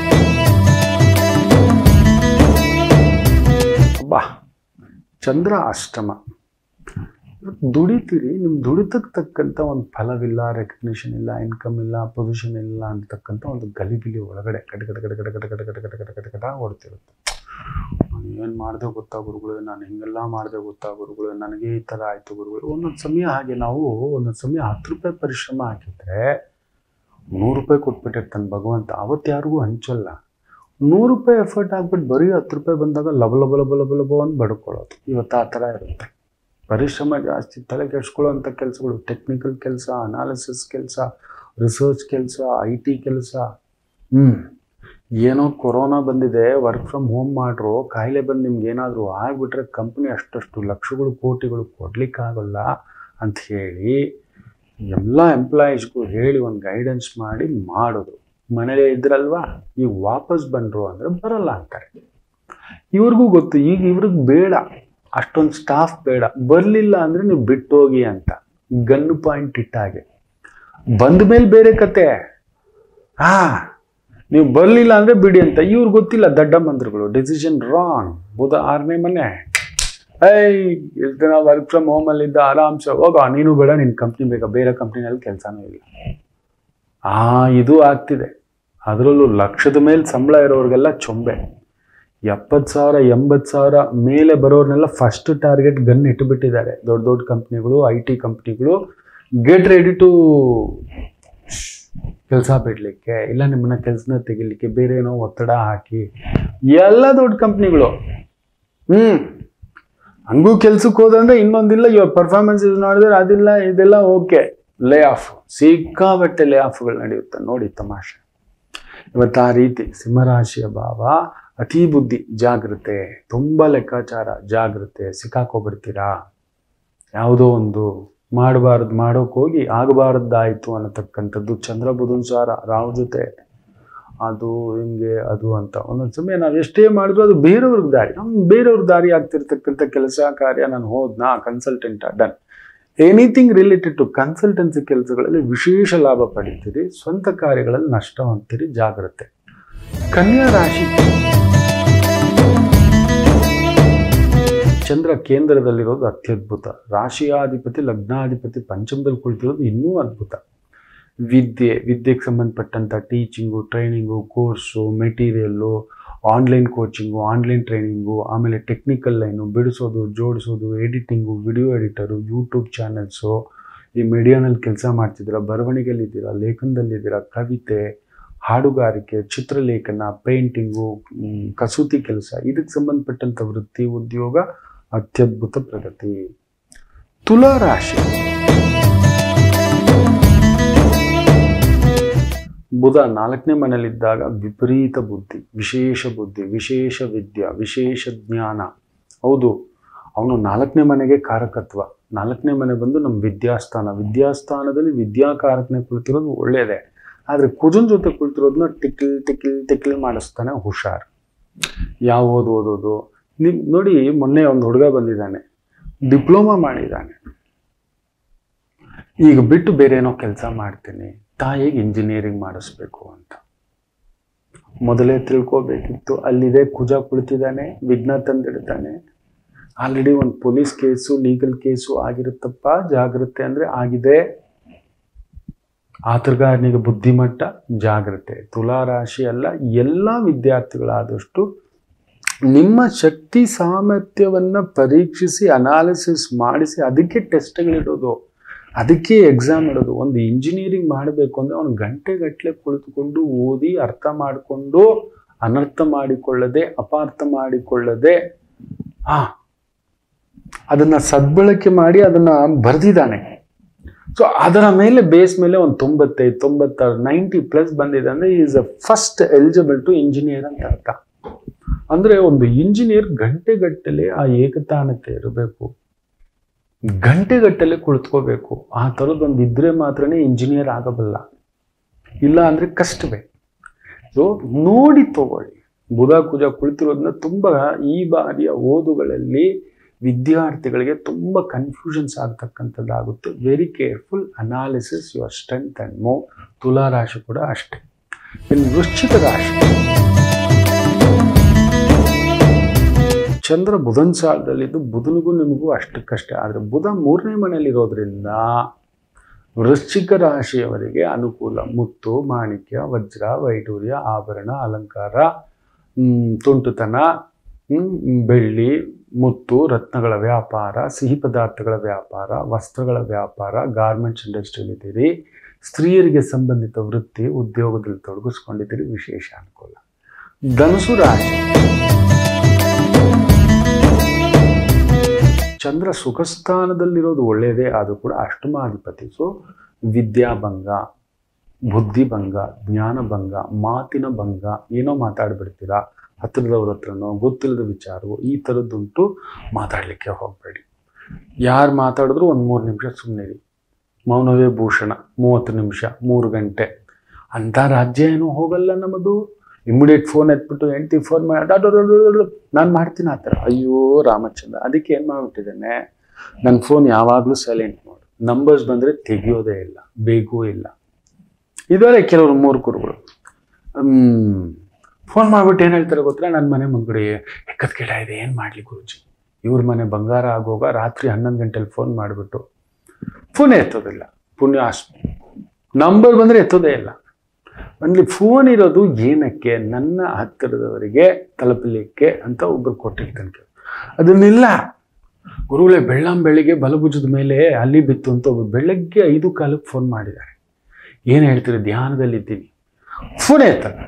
A: ಬಾ ಚಂದ್ರ ಅಷ್ಟಮ ದುಡಿತೀರಿ ನಿಮ್ಮ ದುಡಿತಕ್ಕೆ ತಕ್ಕಂಥ ಒಂದು ಫಲವಿಲ್ಲ ರೆಕಗ್ನಿಷನ್ ಇಲ್ಲ ಇನ್ಕಮ್ ಇಲ್ಲ ಪೊಸಿಷನ್ ಇಲ್ಲ ಅಂತಕ್ಕಂಥ ಒಂದು ಗಲಿಬಿಲಿ ಒಳಗಡೆ ಕಟ ಕಟ ಕಟ ಕಟ ಕಟ ಕಟ ಕಟ ಕಟ ಕಟ ಕಟ ಕಟ ಓಡ್ತಿರುತ್ತೆ ನಾನು ಏನು ಮಾಡಿದೆ ಗೊತ್ತಾ ಗುರುಗಳು ನಾನು ಹಿಂಗೆಲ್ಲ ಮಾಡಿದೆ ಗೊತ್ತಾ ಗುರುಗಳು ನನಗೆ ಈ ಥರ ಆಯಿತು ಗುರುಗಳು ಒಂದೊಂದು ಸಮಯ ಹಾಗೆ ನಾವು ಒಂದೊಂದು ಸಮಯ ಹತ್ತು ರೂಪಾಯಿ ಪರಿಶ್ರಮ ಹಾಕಿದ್ರೆ ನೂರು ರೂಪಾಯಿ ಕೊಟ್ಬಿಟ್ಟಿರ್ತಾನೆ ಭಗವಂತ ಅವತ್ತು ಯಾರಿಗೂ ಹಂಚಲ್ಲ ನೂರು ರೂಪಾಯಿ ಎಫರ್ಟ್ ಹಾಕ್ಬಿಟ್ಟು ಬರೀ ಹತ್ತು ರೂಪಾಯಿ ಬಂದಾಗ ಲಬ ಲಬ ಲಬ ಲಬ ಲಬ ಅಂತ ಬಡ್ಕೊಳ್ಳೋದು ಇವತ್ತು ಆ ಥರ ಇರುತ್ತೆ ಪರಿಶ್ರಮ ಜಾಸ್ತಿ ತಲೆ ಕೆಡ್ಸ್ಕೊಳ್ಳೋಂಥ ಕೆಲಸಗಳು ಟೆಕ್ನಿಕಲ್ ಕೆಲಸ ಅನಾಲಿಸಿಸ್ ಕೆಲಸ ರಿಸರ್ಚ್ ಕೆಲಸ ಐ ಟಿ ಕೆಲಸ ಹ್ಞೂ ಏನೋ ಕೊರೋನಾ ಬಂದಿದೆ ವರ್ಕ್ ಫ್ರಮ್ ಹೋಮ್ ಮಾಡ್ರು ಕಾಯಿಲೆ ಬಂದು ನಿಮ್ಗೆ ಏನಾದರೂ ಆಗಿಬಿಟ್ರೆ ಕಂಪ್ನಿ ಅಷ್ಟಷ್ಟು ಲಕ್ಷಗಳು ಕೋಟಿಗಳು ಕೊಡ್ಲಿಕ್ಕಾಗಲ್ಲ ಅಂತ ಹೇಳಿ ಎಲ್ಲ ಎಂಪ್ಲಾಯೀಸ್ಗೂ ಹೇಳಿ ಒಂದು ಗೈಡೆನ್ಸ್ ಮಾಡಿ ಮಾಡೋದು ಮನೇಲೇ ಇದ್ರಲ್ವಾ ಈಗ ವಾಪಸ್ ಬಂದರು ಅಂದರೆ ಬರಲ್ಲ ಅಂತಾರೆ ಇವ್ರಿಗೂ ಗೊತ್ತು ಈಗ ಇವ್ರಿಗೆ ಬೇಡ ಅಷ್ಟೊಂದು ಸ್ಟಾಫ್ ಬೇಡ ಬರಲಿಲ್ಲ ಅಂದರೆ ನೀವು ಬಿಟ್ಟು ಹೋಗಿ ಅಂತ ಗನ್ನು ಪಾಯಿಂಟ್ ಇಟ್ಟಾಗೆ ಬಂದ ಮೇಲೆ ಬೇರೆ ಕತೆ ಹಾ ನೀವು ಬರಲಿಲ್ಲ ಅಂದರೆ ಬಿಡಿ ಅಂತ ಇವ್ರಿಗೆ ಗೊತ್ತಿಲ್ಲ ದಡ್ಡ ಮಂತ್ರಗಳು ಡಿಸಿಷನ್ ರಾಂಗ್ ಬುಧ ಆರನೇ ಮನೆ ಐ ಎಷ್ಟು ದಿನ ವರ್ಕ್ ಫ್ರಮ್ ಹೋಮಲ್ಲಿದ್ದ ಆರಾಮ್ಸೆ ಹೋಗ ನೀನು ಬೇಡ ನಿನ್ನ ಕಂಪ್ನಿ ಬೇಕಾ ಬೇರೆ ಕಂಪ್ನಿನಲ್ಲಿ ಕೆಲಸನೂ ಇಲ್ಲ ಆ ಇದು ಆಗ್ತಿದೆ ಅದರಲ್ಲೂ ಲಕ್ಷದ ಮೇಲೆ ಸಂಬಳ ಇರೋರಿಗೆಲ್ಲ ಚೊಂಬೆ ಎಪ್ಪತ್ತು ಸಾವಿರ ಎಂಬತ್ತು ಸಾವಿರ ಮೇಲೆ ಬರೋರ್ನೆಲ್ಲ ಫಸ್ಟ್ ಟಾರ್ಗೆಟ್ ಗನ್ ಇಟ್ಟುಬಿಟ್ಟಿದ್ದಾರೆ ದೊಡ್ಡ ದೊಡ್ಡ ಕಂಪ್ನಿಗಳು ಐ ಟಿ ಕಂಪ್ನಿಗಳು ಗೆಟ್ ರೆಡಿ ಟು ಕೆಲಸ ಬಿಡಲಿಕ್ಕೆ ಇಲ್ಲ ನಿಮ್ಮನ್ನ ಕೆಲಸನ ತೆಗಿಲಿಕ್ಕೆ ಬೇರೆ ಏನೋ ಒತ್ತಡ ಹಾಕಿ ಎಲ್ಲ ದೊಡ್ಡ ಕಂಪ್ನಿಗಳು ಹ್ಞೂ ಹಂಗೂ ಕೆಲ್ಸಕ್ಕೆ ಹೋದಂದ್ರೆ ಇನ್ನೊಂದಿಲ್ಲ ಇವಾಗ ಪರ್ಫಾರ್ಮೆನ್ಸ್ ಇದು ನೋಡಿದ್ರೆ ಅದಿಲ್ಲ ಇದೆಲ್ಲ ಓಕೆ ಲೇ ಆಫ್ ಸಿಕ್ಕಾಬಟ್ಟೆ ಲೇ ಆಫ್ಗಳು ನಡೆಯುತ್ತೆ ನೋಡಿ ತಮಾಷೆ ಇವತ್ತು ಆ ರೀತಿ ಸಿಂಹರಾಶಿಯ ಭಾವ ಅತಿ ಬುದ್ಧಿ ಜಾಗ್ರತೆ ತುಂಬ ಲೆಕ್ಕಾಚಾರ ಜಾಗ್ರತೆ ಸಿಕ್ಕಾಕೋಬಿಡ್ತೀರಾ ಯಾವುದೋ ಒಂದು ಮಾಡಬಾರ್ದು ಮಾಡೋಕೆ ಹೋಗಿ ಆಗಬಾರ್ದಾಯ್ತು ಅನ್ನತಕ್ಕಂಥದ್ದು ಚಂದ್ರ ಬುಧನ್ ಸಾರ ರಾವ್ ಜೊತೆ ಅದು ಹಿಂಗೆ ಅದು ಅಂತ ಒಂದೊಂದು ಸಮಯ ನಾವು ಎಷ್ಟೇ ಮಾಡಿದ್ರು ಅದು ಬೇರೆಯವ್ರಿಗೆ ದಾರಿ ನಮ್ಮ ಬೇರೆಯವ್ರ ದಾರಿ ಆಗ್ತಿರ್ತಕ್ಕಂಥ ಕೆಲಸ ಕಾರ್ಯ ನಾನು ಹೋದ್ನಾ consultant done anything related to consultancy ಕೆಲಸಗಳಲ್ಲಿ ವಿಶೇಷ ಲಾಭ ಪಡಿತೀರಿ ಸ್ವಂತ ಕಾರ್ಯಗಳಲ್ಲಿ ನಷ್ಟ ಹೊಂದ್ತೀರಿ ಜಾಗ್ರತೆ ಕನ್ಯಾ ರಾಶಿ ಚಂದ್ರ ಕೇಂದ್ರದಲ್ಲಿರೋದು ಅತ್ಯದ್ಭುತ ರಾಶಿಯಾಧಿಪತಿ ಲಗ್ನಾಧಿಪತಿ ಪಂಚಮದಲ್ಲಿ ಕುಳಿತಿರೋದು ಇನ್ನೂ ಅದ್ಭುತ ವಿದ್ಯೆ ವಿದ್ಯೆಗೆ ಸಂಬಂಧಪಟ್ಟಂಥ teaching training course material online coaching online training ಆಮೇಲೆ ಟೆಕ್ನಿಕಲ್ ಲೈನು ಬಿಡಿಸೋದು ಜೋಡಿಸೋದು editing video editor YouTube channels ಈ ಮೀಡಿಯಾನಲ್ಲಿ ಕೆಲಸ ಮಾಡ್ತಿದ್ದೀರಾ ಬರವಣಿಗೆಯಲ್ಲಿದ್ದೀರಾ ಲೇಖನದಲ್ಲಿದ್ದೀರಾ ಕವಿತೆ ಹಾಡುಗಾರಿಕೆ ಚಿತ್ರಲೇಖನ ಪೇಂಟಿಂಗು ಮ್, ಕಸೂತಿ ಕೆಲಸ ಇದಕ್ಕೆ ಸಂಬಂಧಪಟ್ಟಂಥ ವೃತ್ತಿ ಉದ್ಯೋಗ ಅತ್ಯದ್ಭುತ ಪ್ರಗತಿ ತುಲಾ ರಾಶಿ ಬುಧ ನಾಲ್ಕನೇ ಮನೇಲಿದ್ದಾಗ ವಿಪರೀತ ಬುದ್ಧಿ ವಿಶೇಷ ಬುದ್ಧಿ ವಿಶೇಷ ವಿದ್ಯಾ ವಿಶೇಷ ಜ್ಞಾನ ಹೌದು ಅವನು ನಾಲ್ಕನೇ ಮನೆಗೆ ಕಾರಕತ್ವ ನಾಲ್ಕನೇ ಮನೆ ಬಂದು ನಮ್ಮ ವಿದ್ಯಾಸ್ಥಾನ ವಿದ್ಯಾಸ್ಥಾನದಲ್ಲಿ ವಿದ್ಯಾಕಾರಕನೇ ಕುಳಿತಿರೋದು ಒಳ್ಳೆಯದೇ ಆದರೆ ಕುಜನ್ ಜೊತೆ ಕುಳಿತಿರೋದನ್ನ ಟಿಕ್ಲ್ ಟಿಕ್ಲ್ ಟಿಕ್ಲ್ ಮಾಡಿಸ್ತಾನೆ ಹುಷಾರ್ ಯಾವ ಓದು ಓದೋದು ನಿಮ್ ನೋಡಿ ಮೊನ್ನೆ ಒಂದು ಹುಡುಗ ಬಂದಿದ್ದಾನೆ ಡಿಪ್ಲೊಮಾ ಮಾಡಿದ್ದಾನೆ ಈಗ ಬಿಟ್ಟು ಬೇರೆ ಏನೋ ಕೆಲಸ ಮಾಡ್ತೀನಿ ತಾಯಿಗೆ ಇಂಜಿನಿಯರಿಂಗ್ ಮಾಡಿಸ್ಬೇಕು ಅಂತ ಮೊದಲೇ ತಿಳ್ಕೋಬೇಕಿತ್ತು ಅಲ್ಲಿದೆ ಕುಜ ಕುಳಿತಿದ್ದಾನೆ ವಿಘ್ನ ತಂದಿಡ್ತಾನೆ ಆಲ್ರೆಡಿ ಒಂದು ಪೊಲೀಸ್ ಕೇಸು ಲೀಗಲ್ ಕೇಸು ಆಗಿರುತ್ತಪ್ಪ ಜಾಗ್ರತೆ ಅಂದ್ರೆ ಆಗಿದೆ ಆತರಗಾರನಿಗೆ ಬುದ್ಧಿಮಟ್ಟ ಜಾಗ್ರತೆ ತುಲಾ ರಾಶಿ ಅಲ್ಲ ಎಲ್ಲ ವಿದ್ಯಾರ್ಥಿಗಳಾದಷ್ಟು ನಿಮ್ಮ ಶಕ್ತಿ ಸಾಮರ್ಥ್ಯವನ್ನ ಪರೀಕ್ಷಿಸಿ ಅನಾಲಿಸಿಸ್ ಮಾಡಿಸಿ ಅದಕ್ಕೆ ಟೆಸ್ಟ್ಗಳಿಡೋದು ಅದಕ್ಕೆ ಎಕ್ಸಾಮ್ ಇಡೋದು ಒಂದು ಇಂಜಿನಿಯರಿಂಗ್ ಮಾಡಬೇಕು ಅಂದ್ರೆ ಅವನು ಗಂಟೆಗಟ್ಟಲೆ ಕುಳಿತುಕೊಂಡು ಓದಿ ಅರ್ಥ ಮಾಡಿಕೊಂಡು ಅನರ್ಥ ಮಾಡಿಕೊಳ್ಳದೆ ಅಪಾರ್ಥ ಮಾಡಿಕೊಳ್ಳದೆ ಆ ಅದನ್ನ ಸದ್ಬಳಕೆ ಮಾಡಿ ಅದನ್ನ ಬರೆದಿದ್ದಾನೆ ಸೊ ಅದರ ಮೇಲೆ ಬೇಸ್ ಮೇಲೆ ಒಂದು ತೊಂಬತ್ತೈದು ತೊಂಬತ್ತಾರು ನೈಂಟಿ ಪ್ಲಸ್ ಬಂದಿದೆ ಅಂದ್ರೆ is a first eligible to engineer ಅಂತ ಅರ್ಥ ಅಂದ್ರೆ ಒಂದು ಇಂಜಿನಿಯರ್ ಗಂಟೆಗಟ್ಟಲೆ ಆ ಏಕತಾನತೆ ಇರಬೇಕು ಗಂಟೆಗಟ್ಟಲೆ ಕುಳಿತುಕೋಬೇಕು ಆ ಥರದ್ದೊಂದು ಇದ್ರೆ ಮಾತ್ರನೇ ಇಂಜಿನಿಯರ್ ಆಗಬಲ್ಲ ಇಲ್ಲ ಅಂದ್ರೆ ಕಷ್ಟವೇ ಸೊ ನೋಡಿ ತಗೊಳ್ಳಿ ಬುಧ ಕುಜ ಕುಳಿತಿರೋದನ್ನ ತುಂಬಾ ಈ ಬಾರಿಯ ಓದುಗಳಲ್ಲಿ ವಿದ್ಯಾರ್ಥಿಗಳಿಗೆ ತುಂಬ ಕನ್ಫ್ಯೂಷನ್ಸ್ ಆಗ್ತಕ್ಕಂಥದ್ದಾಗುತ್ತೆ very careful analysis your strength and ಮೋ ತುಲಾ ರಾಶಿ ಕೂಡ ಅಷ್ಟೇ ಇನ್ನು ವೃಶ್ಚಿಕ ರಾಶಿ ಚಂದ್ರ ಬುಧನ್ ಸಾಲದಲ್ಲಿದ್ದು ಬುಧನಿಗೂ ನಿಮಗೂ ಅಷ್ಟಕ್ಕಷ್ಟೇ ಆದರೆ ಬುಧ ಮೂರನೇ ಮನೆಯಲ್ಲಿರೋದ್ರಿಂದ ವೃಶ್ಚಿಕ ರಾಶಿಯವರಿಗೆ ಅನುಕೂಲ ಮುತ್ತು ಮಾಣಿಕ್ಯ ವಜ್ರ ವೈಡೂರ್ಯ ಆಭರಣ ಅಲಂಕಾರ ಹ್ಮ್, ತುಂಟುತನ ಹ್ಮ್, ಬೆಳ್ಳಿ ಮುತ್ತು ರತ್ನಗಳ ವ್ಯಾಪಾರ ಸಿಹಿ ಪದಾರ್ಥಗಳ ವ್ಯಾಪಾರ ವಸ್ತ್ರಗಳ ವ್ಯಾಪಾರ ಗಾರ್ಮೆಂಟ್ಸ್ ಇಂಡಸ್ಟ್ರಿಯಲ್ಲಿದ್ದೀರಿ ಸ್ತ್ರೀಯರಿಗೆ ಸಂಬಂಧಿತ ವೃತ್ತಿ ಉದ್ಯೋಗದಲ್ಲಿ ತೊಡಗಿಸ್ಕೊಂಡಿದ್ದೀರಿ ವಿಶೇಷ ಅನುಕೂಲ ಧನುಸು ರಾಶಿ ಚಂದ್ರ ಸುಖಸ್ಥಾನದಲ್ಲಿರೋದು ಒಳ್ಳೆಯದೇ ಆದರೂ ಕೂಡ ಅಷ್ಟಮಾಧಿಪತಿ ಸೊ ವಿದ್ಯಾಭಂಗ ಬುದ್ಧಿಭಂಗ ಜ್ಞಾನಭಂಗ ಮಾತಿನ ಭಂಗ ಏನೋ ಮಾತಾಡ್ಬಿಡ್ತೀರಾ ಹತ್ತಿರದವ್ರ ಹತ್ರನೋ ಗೊತ್ತಿಲ್ಲದ ವಿಚಾರವೋ ಈ ಥರದ್ದುಂಟು ಮಾತಾಡಲಿಕ್ಕೆ ಹೋಗಬೇಡಿ ಯಾರು ಮಾತಾಡಿದ್ರು ಒಂದು ಮೂರು ನಿಮಿಷ ಸುಮ್ಮನಿರಿ ಮೌನವೇ ಭೂಷಣ ಮೂವತ್ತು ನಿಮಿಷ ಮೂರು ಗಂಟೆ ಅಂಥ ರಾಜ್ಯ ಏನೂ ಹೋಗಲ್ಲ ನಮ್ಮದು ಇಮಿಡಿಯೇಟ್ ಫೋನ್ ಎತ್ಬಿಟ್ಟು ಹೆಂಡ್ತಿ ಫೋನ್ ಮಾಡಿ ನಾನು ಮಾಡ್ತೀನಿ ಆ ಥರ ಅಯ್ಯೋ ರಾಮಚಂದ್ರ ಅದಕ್ಕೆ ಏನು ಮಾಡಿಬಿಟ್ಟಿದ್ದೇನೆ ನನ್ನ ಫೋನ್ ಯಾವಾಗಲೂ ಸೈಲೆಂಟ್ ಮಾಡು ನಂಬರ್ಸ್ ಬಂದರೆ ತೆಗಿಯೋದೇ ಇಲ್ಲ ಬೇಗೂ ಇಲ್ಲ ಇದಾರೆ ಕೆಲವರು ಮೂರ್ಖರುಗಳು ಫೋನ್ ಮಾಡ್ಬಿಟ್ಟು ಏನು ಹೇಳ್ತಾರೆ ಗೊತ್ತಾ ನನ್ನ ಮನೆ ಮುಂದ್ಗಡೆ ಎಕ್ಕದ ಗಿಡ ಇದೆ ಏನು ಮಾಡಲಿ ಗುರುಜಿ ಇವ್ರ ಮನೆ ಬಂಗಾರ ಆಗೋಗ ರಾತ್ರಿ ಹನ್ನೊಂದು ಗಂಟೆಲಿ ಫೋನ್ ಮಾಡಿಬಿಟ್ಟು ಫೋನೇ ಎತ್ತೋದಿಲ್ಲ ಪುಣ್ಯ ನಂಬರ್ ಬಂದರೆ ಎತ್ತೋದೇ ಇಲ್ಲ ಅಲ್ಲಿ ಫೋನ್ ಇರೋದು ಏನಕ್ಕೆ ನನ್ನ ಹತ್ತಿರದವರಿಗೆ ತಲುಪಲಿಕ್ಕೆ ಅಂತ ಒಬ್ರು ಕೊಟ್ಟಿರ್ತಾನೆ ಕೆಲವು. ಅದನ್ನೆಲ್ಲ ಗುರುಗಳೇ ಬೆಳ್ಳಂ ಬೆಳಿಗ್ಗೆ ಬಲಭುಜದ ಮೇಲೆ ಅಲ್ಲಿ ಬಿತ್ತು ಅಂತ ಒಬ್ರು ಬೆಳಗ್ಗೆ ಐದು ಕಾಲಕ್ಕೆ ಫೋನ್ ಮಾಡಿದ್ದಾರೆ ಏನು ಹೇಳ್ತೀರಿ ಧ್ಯಾನದಲ್ಲಿದ್ದೀನಿ ಫೋನೇ ಎತ್ತಲ್ಲ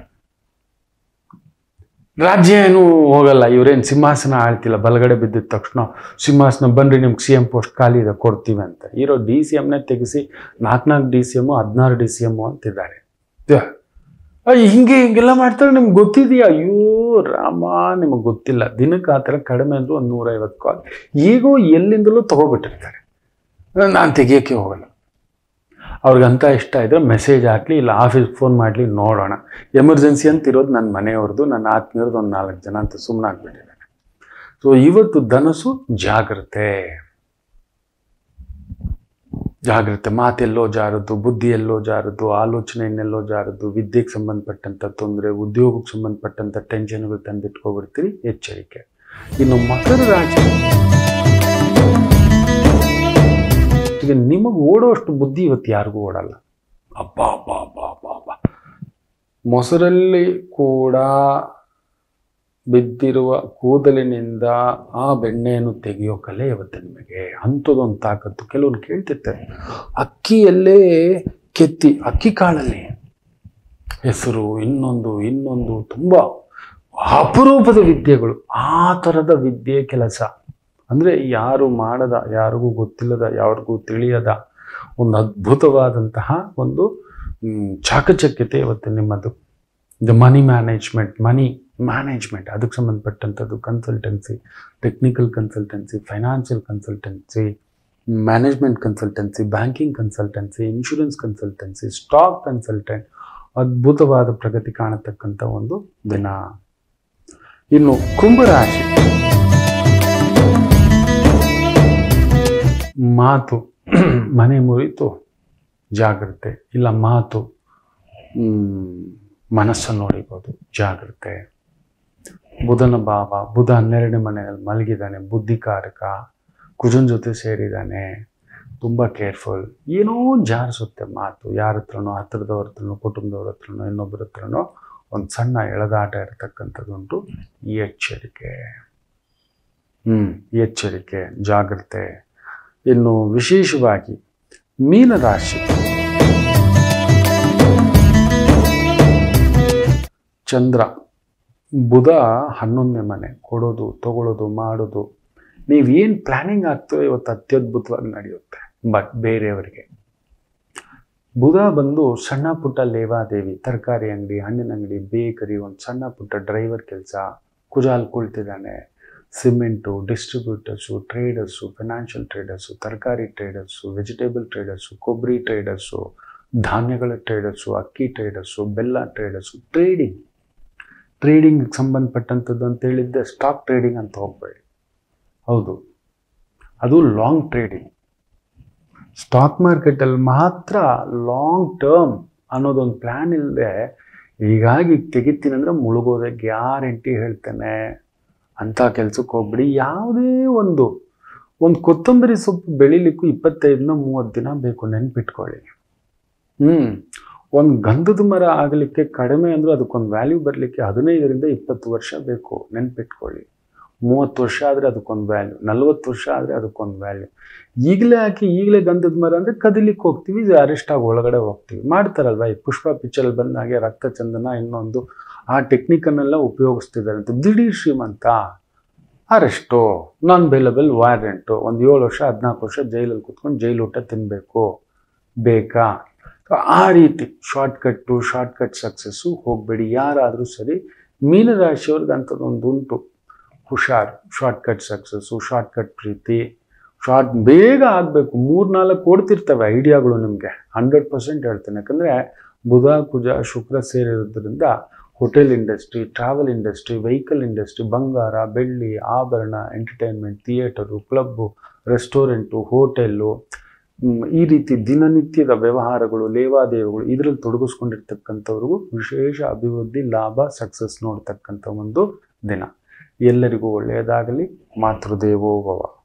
A: ರಾಜ್ಯ ಏನು ಹೋಗಲ್ಲ ಇವ್ರೇನು ಸಿಂಹಾಸನ ಆಳ್ತಿಲ್ಲ ಬಲಗಡೆ ಬಿದ್ದಿದ ತಕ್ಷಣ ಸಿಂಹಾಸನ ಬನ್ರಿ ನಿಮ್ಗೆ ಸಿ ಎಂ ಪೋಸ್ಟ್ ಖಾಲಿ ಇದೆ ಕೊಡ್ತೀವಿ ಅಂತ ಇರೋ ಡಿ ಸಿ ಎಮ್ನೇ ತೆಗೆಸಿ ನಾಲ್ಕು ನಾಲ್ಕು ಡಿ ಸಿ ಎಮ್ಮು ಹದಿನಾರು ಡಿ ಸಿ ಎಮ್ಮು ಅಂತಿದ್ದಾರೆ ದ್ಯ. ಅಯ್ಯ, ಹಿಂಗೆ ಹಿಂಗೆಲ್ಲ ಮಾಡ್ತಾರೆ ನಿಮ್ಗೆ ಗೊತ್ತಿದೆಯಾ ಅಯ್ಯೋ ರಾಮ ನಿಮಗೆ ಗೊತ್ತಿಲ್ಲ ದಿನಕ್ಕೆ ಆ ಥರ ಕಡಿಮೆ ಅಂದರೂ ಒಂದು ನೂರೈವತ್ತು ಕಾಲ್ ಈಗೂ ಎಲ್ಲಿಂದಲೂ ತಗೋಬಿಟ್ಟಿರ್ತಾರೆ ನಾನು ತೆಗಿಯೋಕ್ಕೆ ಹೋಗಲ್ಲ ಅವ್ರಿಗಂತ ಇಷ್ಟ ಇದ್ರೆ ಮೆಸೇಜ್ ಹಾಕಲಿ ಇಲ್ಲ ಆಫೀಸ್ಗೆ ಫೋನ್ ಮಾಡಲಿ ನೋಡೋಣ ಎಮರ್ಜೆನ್ಸಿ ಅಂತ ಇರೋದು ನನ್ನ ಮನೆಯವ್ರದ್ದು ನನ್ನ ಆತ್ಮೀಯರದ್ದು ಒಂದು ನಾಲ್ಕು ಜನ ಅಂತ ಸುಮ್ಮನೆ ಆಗ್ಬಿಟ್ಟಿದ್ದಾರೆ ಸೊ ಇವತ್ತು ಧನಸು ಜಾಗ್ರತೆ ಜಾಗ್ರತೆ ಮಾತೆಲ್ಲೋ ಜಾರದ್ದು ಬುದ್ಧಿ ಎಲ್ಲೋ ಜಾರದ್ದು ಆಲೋಚನೆ ಇನ್ನೆಲ್ಲೋ ಜಾರದ್ದು ವಿದ್ಯೆಗೆ ಸಂಬಂಧಪಟ್ಟಂಥ ತೊಂದರೆ ಉದ್ಯೋಗಕ್ಕೆ ಸಂಬಂಧಪಟ್ಟಂಥ ಟೆನ್ಷನ್ಗಳು ತಂದಿಟ್ಕೊಬಿಡ್ತೀರಿ ಎಚ್ಚರಿಕೆ ಇನ್ನು ಮಕರ ರಾಶಿ ಈಗ ನಿಮಗೆ ಓಡೋಷ್ಟು ಬುದ್ಧಿ ಇವತ್ತು ಯಾರಿಗೂ ಓಡಲ್ಲ ಅಬ್ಬಾ ಅಬ್ಬಾ ಅಬ್ಬಾ ಅಬ್ಬಾ ಅಬ್ಬಾ ಮೊಸರಲ್ಲಿ ಕೂಡ ಬಿದ್ದಿರುವ ಕೂದಲಿನಿಂದ ಆ ಬೆಣ್ಣೆಯನ್ನು ತೆಗೆಯೋ ಕಲೆ ಇವತ್ತು ನಿಮಗೆ ಅಂಥದ್ದೊಂದು ತಾಕತ್ತು ಕೆಲವ್ರು ಕೇಳ್ತಿರ್ತಾರೆ ಅಕ್ಕಿಯಲ್ಲೇ ಕೆತ್ತಿ ಅಕ್ಕಿ ಕಾಳಲ್ಲಿ ಹೆಸರು ಇನ್ನೊಂದು ಇನ್ನೊಂದು ತುಂಬ ಅಪರೂಪದ ವಿದ್ಯೆಗಳು ಆ ಥರದ ವಿದ್ಯೆ ಕೆಲಸ ಅಂದರೆ ಯಾರು ಮಾಡದ ಯಾರಿಗೂ ಗೊತ್ತಿಲ್ಲದ ಯಾರಿಗೂ ತಿಳಿಯದ ಒಂದು ಅದ್ಭುತವಾದಂತಹ ಒಂದು ಮ್, ಚಾಕಚಕ್ಯತೆ ಇವತ್ತು ನಿಮ್ಮದು the money management money management ಅದಕ್ಕೆ ಸಂಬಂಧಪಟ್ಟಂಥದ್ದು consultancy technical consultancy financial consultancy management consultancy banking consultancy insurance consultancy stock consultant ಅದ್ಭುತವಾದ ಪ್ರಗತಿ ಕಾಣತಕ್ಕಂಥ ಒಂದು ದಿನ ಇನ್ನು ಕುಂಭರಾಶಿ ಮಾತು ಮನೆ ಮುರಿತು ಜಾಗ್ರತೆ ಇಲ್ಲ ಮಾತು ಹ್ಮ್, ಮನಸ್ಸನ್ನು ನೋಡಿಬೋದು ಜಾಗ್ರತೆ ಬುಧನ ಭಾವ ಬುಧ ಹನ್ನೆರಡನೇ ಮನೆಯಲ್ಲಿ ಮಲಗಿದ್ದಾನೆ ಬುದ್ಧಿಕಾರಕ ಕುಜನ್ ಜೊತೆ ಸೇರಿದ್ದಾನೆ ತುಂಬ ಕೇರ್ಫುಲ್ ಏನೋ ಜಾರಿಸುತ್ತೆ ಮಾತು ಯಾರ ಹತ್ರನೋ ಹತ್ರದವ್ರ ಹತ್ರನೋ ಕುಟುಂಬದವ್ರ ಹತ್ರನೋ ಇನ್ನೊಬ್ಬರ ಹತ್ರನೋ ಒಂದು ಸಣ್ಣ ಎಳೆದಾಟ ಇರತಕ್ಕಂಥದ್ದುಂಟು ಈ ಎಚ್ಚರಿಕೆ ಹ್ಮ್ ಈ ಎಚ್ಚರಿಕೆ ಜಾಗ್ರತೆ ಇನ್ನು ವಿಶೇಷವಾಗಿ ಮೀನರಾಶಿ ಚಂದ್ರ ಬುಧ ಹನ್ನೊಂದನೇ ಮನೆ ಕೊಡೋದು ತಗೊಳ್ಳೋದು ಮಾಡೋದು ನೀವೇನು ಪ್ಲಾನಿಂಗ್ ಆಗ್ತೋ ಇವತ್ತು ಅತ್ಯದ್ಭುತವಾಗಿ ನಡೆಯುತ್ತೆ ಬಟ್ ಬೇರೆಯವರಿಗೆ ಬುಧ ಬಂದು ಸಣ್ಣ ಪುಟ್ಟ ಲೇವಾದೇವಿ ತರಕಾರಿ ಅಂಗಡಿ ಹಣ್ಣಿನ ಅಂಗಡಿ ಬೇಕರಿ ಒಂದು ಸಣ್ಣ ಪುಟ್ಟ ಡ್ರೈವರ್ ಕೆಲಸ ಕುಜಾಲ್ ಕುಳಿತಿದ್ದಾನೆ cement distributors traders financial traders ತರಕಾರಿ ಟ್ರೇಡರ್ಸು ವೆಜಿಟೇಬಲ್ ಟ್ರೇಡರ್ಸು ಕೊಬ್ಬರಿ ಟ್ರೇಡರ್ಸು ಧಾನ್ಯಗಳ ಟ್ರೇಡರ್ಸು ಅಕ್ಕಿ ಟ್ರೇಡರ್ಸು ಬೆಲ್ಲ ಟ್ರೇಡರ್ಸು ಟ್ರೇಡಿಂಗ್ ಟ್ರೇಡಿಂಗ್ ಸಂಬಂಧಪಟ್ಟಂಥದ್ದು ಅಂತ ಹೇಳಿದ್ದೆ ಸ್ಟಾಕ್ ಟ್ರೇಡಿಂಗ್ ಅಂತ ಹೋಗಬೇಡಿ ಹೌದು ಅದು ಲಾಂಗ್ ಟ್ರೇಡಿಂಗ್ ಸ್ಟಾಕ್ ಮಾರ್ಕೆಟಲ್ಲಿ ಮಾತ್ರ ಲಾಂಗ್ ಟರ್ಮ್ ಅನ್ನೋದೊಂದು ಪ್ಲ್ಯಾನ್ ಇಲ್ಲದೆ ಹೀಗಾಗಿ ತೆಗಿತೀನಿ ಅಂದರೆ ಮುಳುಗೋದೆ ಗ್ಯಾರಂಟಿ ಹೇಳ್ತೇನೆ ಅಂಥ ಕೆಲ್ಸಕ್ಕೆ ಹೋಗ್ಬಿಡಿ ಯಾವುದೇ ಒಂದು ಒಂದು ಕೊತ್ತಂಬರಿ ಸೊಪ್ಪು ಬೆಳಿಲಿಕ್ಕೂ ಇಪ್ಪತ್ತೈದನ ಮೂವತ್ತು ದಿನ ಬೇಕು ನೆನ್ಪಿಟ್ಕೊಳ್ಳಿ ಹ್ಞೂ ಒಂದು ಗಂಧದ ಮರ ಆಗಲಿಕ್ಕೆ ಕಡಿಮೆ ಅಂದರೂ ಅದಕ್ಕೊಂದು ವ್ಯಾಲ್ಯೂ ಬರಲಿಕ್ಕೆ ಹದಿನೈದರಿಂದ ಇಪ್ಪತ್ತು ವರ್ಷ ಬೇಕು ನೆನ್ಪಿಟ್ಕೊಳ್ಳಿ ಮೂವತ್ತು ವರ್ಷ ಆದರೆ ಅದಕ್ಕೊಂದು ವ್ಯಾಲ್ಯೂ ನಲ್ವತ್ತು ವರ್ಷ ಆದರೆ ಅದಕ್ಕೊಂದು ವ್ಯಾಲ್ಯೂ ಈಗಲೇ ಹಾಕಿ ಈಗಲೇ ಗಂಧದ ಮರ ಅಂದರೆ ಕದಿಲಿಕ್ಕೆ ಹೋಗ್ತೀವಿ ಅರೆಸ್ಟ್ ಆಗಿ ಒಳಗಡೆ ಹೋಗ್ತೀವಿ ಮಾಡ್ತಾರಲ್ವ ಈ ಪುಷ್ಪ ಪಿಕ್ಚರಲ್ಲಿ ಬಂದಾಗೆ ರಕ್ತ ಚಂದನ ಇನ್ನೊಂದು ಆ ಟೆಕ್ನಿಕನ್ನೆಲ್ಲ ಉಪಯೋಗಿಸ್ತಿದ್ದಾರೆ ಅಂತ ದಿಢೀರ್ ಶ್ರೀಮಂತ ಅರೆಸ್ಟು ನಾನ್ ಬೇಲಬಲ್ ವಾರೆಂಟು ಒಂದು ಏಳು ವರ್ಷ ಹದಿನಾಲ್ಕು ವರ್ಷ ಜೈಲಲ್ಲಿ ಕುತ್ಕೊಂಡು ಜೈಲು ಊಟ ತಿನ್ನಬೇಕು ಬೇಕಾ ಆ ರೀತಿ ಶಾರ್ಟ್ಕಟ್ಟು ಶಾರ್ಟ್ಕಟ್ ಸಕ್ಸಸ್ಸು ಹೋಗಬೇಡಿ ಯಾರಾದರೂ ಸರಿ ಮೀನರಾಶಿಯವ್ರಿಗೆ ಅಂಥದ್ದೊಂದು ಉಂಟು ಹುಷಾರು ಶಾರ್ಟ್ಕಟ್ ಸಕ್ಸಸ್ಸು ಶಾರ್ಟ್ಕಟ್ ಪ್ರೀತಿ ಶಾರ್ಟ್ ಬೇಗ ಆಗಬೇಕು ಮೂರು ನಾಲ್ಕು ಕೊಡ್ತಿರ್ತವೆ ಐಡಿಯಾಗಳು ನಿಮಗೆ ಹಂಡ್ರೆಡ್ ಪರ್ಸೆಂಟ್ ಹೇಳ್ತೇನೆ ಯಾಕಂದರೆ ಬುಧ ಕುಜ ಶುಕ್ರ ಸೇರಿರೋದ್ರಿಂದ hotel industry travel industry vehicle industry ಬಂಗಾರ ಬೆಳ್ಳಿ ಆಭರಣ entertainment theatre club restaurant hotel ಮ್, ಈ ರೀತಿ ದಿನನಿತ್ಯದ ವ್ಯವಹಾರಗಳು ಲೇವಾದೇವಿಗಳು ಇದರಲ್ಲಿ ತೊಡಗಿಸ್ಕೊಂಡಿರ್ತಕ್ಕಂಥವ್ರಿಗೂ ವಿಶೇಷ ಅಭಿವೃದ್ಧಿ ಲಾಭ ಸಕ್ಸಸ್ ನೋಡ್ತಕ್ಕಂಥ ಒಂದು ದಿನ ಎಲ್ಲರಿಗೂ ಒಳ್ಳೆಯದಾಗಲಿ ಮಾತೃದೇವೋ ಭವ